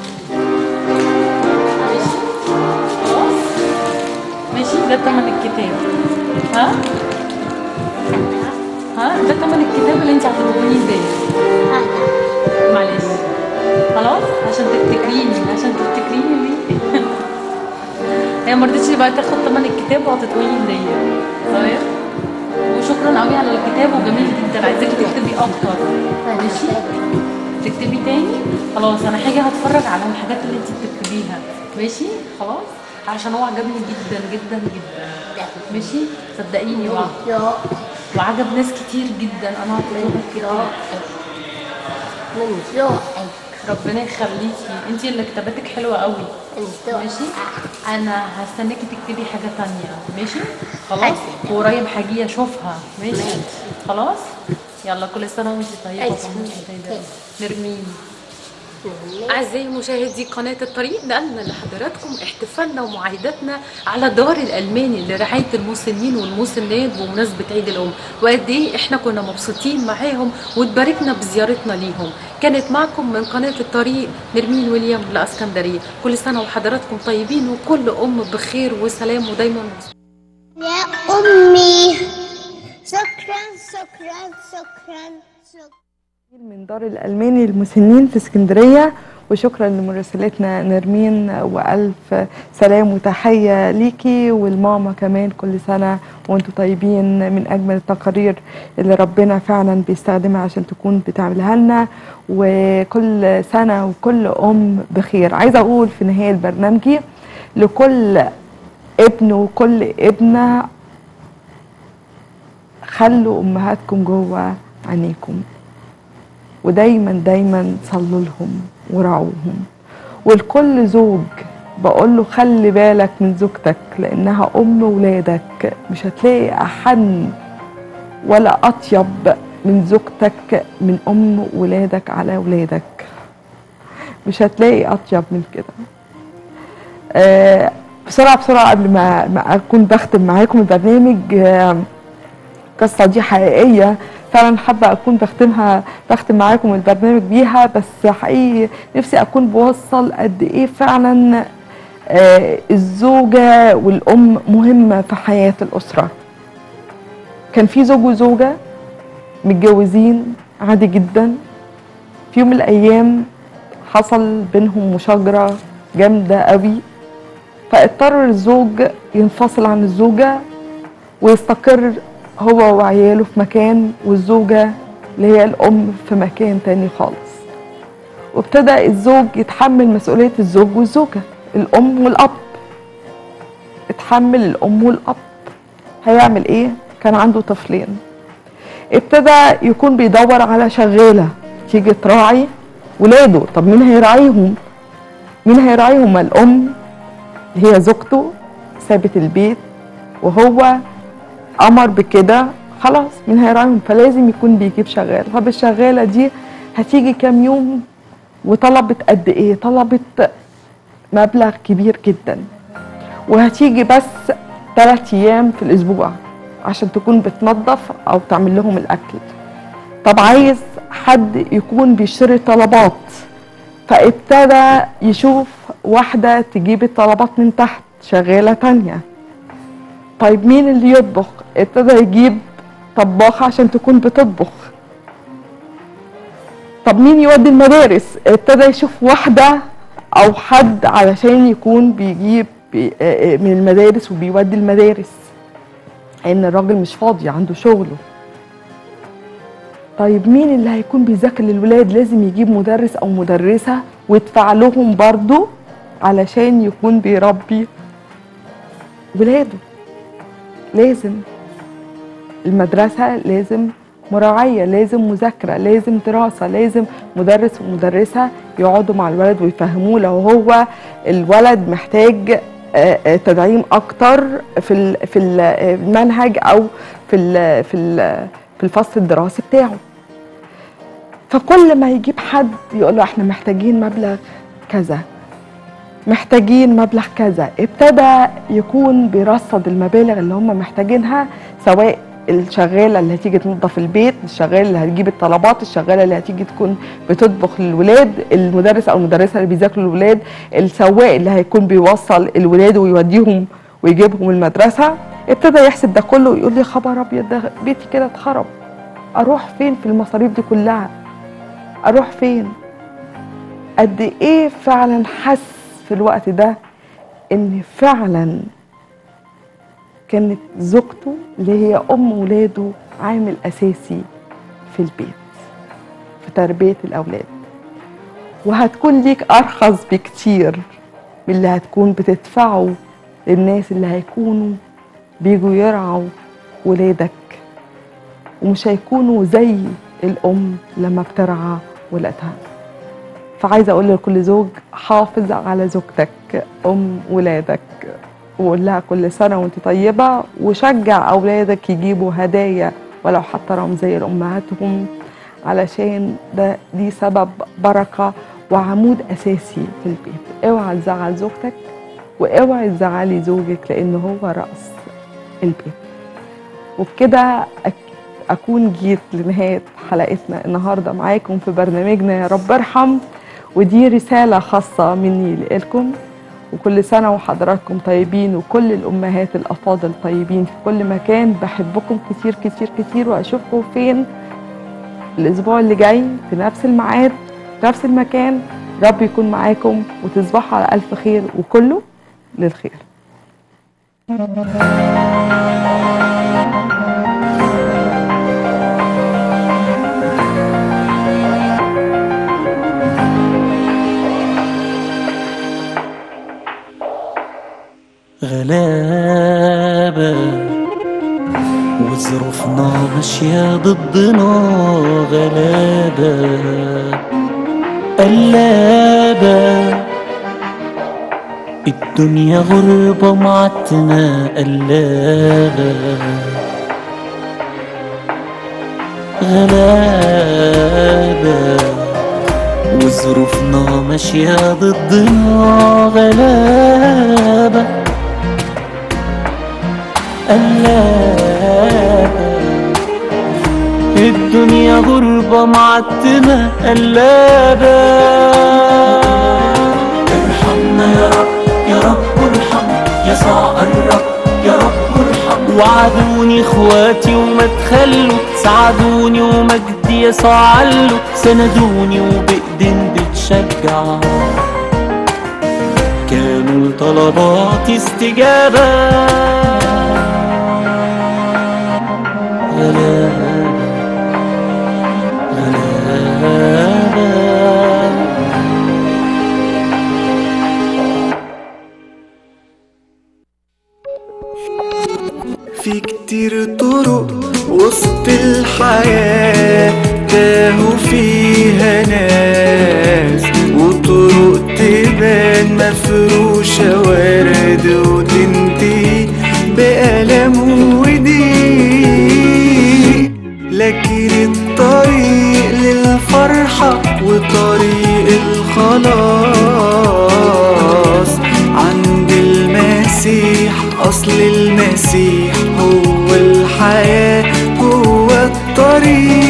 ماشي؟ خلاص؟ ماشي ده تمن الكتاب ها؟ ها ده تمن الكتاب اللي انت هتدوني هدية معلش خلاص عشان تفتكريني عشان تفتكريني بيه هي ما رضتش بقى تاخد تمن الكتاب وهتدوني هدية تمام وشكرا قوي على الكتاب وجميل جدا عايزاكي تكتبي اكتر ماشي تكتبي تاني خلاص انا حاجه هتفرج على الحاجات اللي انت بتكتبيها ماشي خلاص عشان هو عجبني جدا جدا جدا ماشي صدقيني اه وعجب ناس كتير جدا انا هطلبهم كتير من ذوقك ربنا يخليكي انت اللي كتاباتك حلوه قوي ماشي انا هستناكي تكتبي حاجه تانية ماشي خلاص وقريب هاجي اشوفها ماشي خلاص يلا كل سنه وانت طيبه أيوة. وطيبة. نرمين أعزائي مشاهدي قناة الطريق نقلنا لحضراتكم احتفالنا ومعايدتنا على دار الألماني لرعاية المسنين والمسنات بمناسبة عيد الأم وقد إيه إحنا كنا مبسوطين معاهم واتباركنا بزيارتنا ليهم كانت معكم من قناة الطريق نرمين ويليام لأسكندرية كل سنة وحضراتكم طيبين وكل أم بخير وسلام ودايما مبسوطة يا أمي شكرا شكرا شكرا شكرا من دار الألماني للمسنين في اسكندرية وشكرا لمراسلتنا نرمين وألف سلام وتحية ليكي والماما كمان كل سنة وانتم طيبين من أجمل التقارير اللي ربنا فعلا بيستخدمها عشان تكون بتعملها لنا وكل سنة وكل أم بخير عايزة أقول في نهاية برنامجي لكل ابن وكل ابنة خلوا أمهاتكم جوه عينيكم ودايما دايما صلوا لهم وراعوهم ولكل زوج بقول له خلي بالك من زوجتك لانها ام ولادك مش هتلاقي احن ولا اطيب من زوجتك من ام ولادك على ولادك مش هتلاقي اطيب من كده آه بسرعه بسرعه قبل ما ما اكون بختم معاكم البرنامج آه القصه دي حقيقيه فعلا حابه اكون بختمها بختم معاكم البرنامج بيها بس حقيقي نفسي اكون بوصل قد ايه فعلا آه الزوجه والام مهمه في حياه الاسره كان في زوج وزوجه متجوزين عادي جدا في يوم من الايام حصل بينهم مشاجره جامده قوي فاضطر الزوج ينفصل عن الزوجه ويستقر هو وعياله في مكان والزوجة اللي هي الأم في مكان تاني خالص وابتدى الزوج يتحمل مسؤولية الزوج والزوجة الأم والأب اتحمل الأم والأب هيعمل إيه؟ كان عنده طفلين ابتدى يكون بيدور على شغالة تيجي تراعي ولاده طب مين هيراعيهم؟ مين هيراعيهم؟ ما الأم اللي هي زوجته سابت البيت وهو امر بكده خلاص مين هيراعيهم فلازم يكون بيجيب شغال طب الشغاله دي هتيجي كام يوم وطلبت قد ايه طلبت مبلغ كبير جدا وهتيجي بس ثلاث ايام في الاسبوع عشان تكون بتنظف او تعمل لهم الاكل طب عايز حد يكون بيشتري طلبات فابتدى يشوف واحده تجيب الطلبات من تحت شغاله تانيه طيب مين اللي يطبخ ابتدى يجيب طباخة عشان تكون بتطبخ طب مين يودي المدارس ابتدى يشوف واحدة او حد علشان يكون بيجيب بي- آه، آه، من المدارس وبيودي المدارس ان الراجل مش فاضي عنده شغله طيب مين اللي هيكون بيذاكر للولاد لازم يجيب مدرس او مدرسة ويدفع لهم برضو علشان يكون بيربي ولاده لازم المدرسة لازم مراعية لازم مذاكرة لازم دراسة لازم مدرس ومدرسة يقعدوا مع الولد ويفهموه لو هو الولد محتاج آه، آه، تدعيم أكتر في ال- في ال- آه، المنهج أو في ال- في ال- في الفصل الدراسي بتاعه فكل ما يجيب حد يقول له احنا محتاجين مبلغ كذا محتاجين مبلغ كذا ابتدى يكون بيرصد المبالغ اللي هم محتاجينها سواء الشغاله اللي هتيجي تنظف البيت الشغاله اللي هتجيب الطلبات الشغاله اللي هتيجي تكون بتطبخ للولاد المدرس او المدرسه اللي بيذاكروا للولاد السواق اللي هيكون بيوصل الولاد ويوديهم ويجيبهم المدرسه ابتدى يحسب ده كله ويقول لي خبر ابيض ده بيتي كده اتخرب اروح فين في المصاريف دي كلها اروح فين قد ايه فعلا حس في الوقت ده ان فعلا كانت زوجته اللي هي ام ولاده عامل اساسي في البيت في تربيه الاولاد وهتكون ليك ارخص بكتير من اللي هتكون بتدفعه للناس اللي هيكونوا بيجوا يرعوا ولادك ومش هيكونوا زي الام لما بترعى ولادها فعايزه اقول لكل زوج حافظ على زوجتك ام ولادك وقول لها كل سنه وانت طيبه وشجع اولادك يجيبوا هدايا ولو حتى رمزيه لامهاتهم علشان ده دي سبب بركه وعمود اساسي في البيت اوعى تزعل زوجتك واوعي تزعلي زوجك لان هو راس البيت وبكده أك- اكون جيت لنهايه حلقتنا النهارده معاكم في برنامجنا يا رب ارحم ودي رساله خاصه مني لكم وكل سنه وحضراتكم طيبين وكل الامهات الافاضل طيبين في كل مكان بحبكم كتير كتير كتير واشوفكم فين الاسبوع اللي جاي في نفس الميعاد في نفس المكان رب يكون معاكم وتصبحوا على الف خير وكله للخير غلابة وظروفنا ماشية ضدنا غلابة قلابة الدنيا غربة معتنا قلابة غلابة وظروفنا ماشية ضدنا غلابة قلابة الدنيا غربة معتمة قلابة ارحمنا يا رب يا رب ارحم يا صاع الرب يا رب ارحم وعدوني اخواتي وما تخلوا ساعدوني ومجدي يسوع علوا سندوني وبإيدين بتشجع كانوا لطلباتي استجابة غلابة غلابة في كتير طرق وسط الحياة تاهوا فيها ناس وطرق تبان مفروشة ورد وتنتهي بألم وضيق لكن الطريق للفرحة وطريق الخلاص عند المسيح أصل المسيح هو الحياة هو الطريق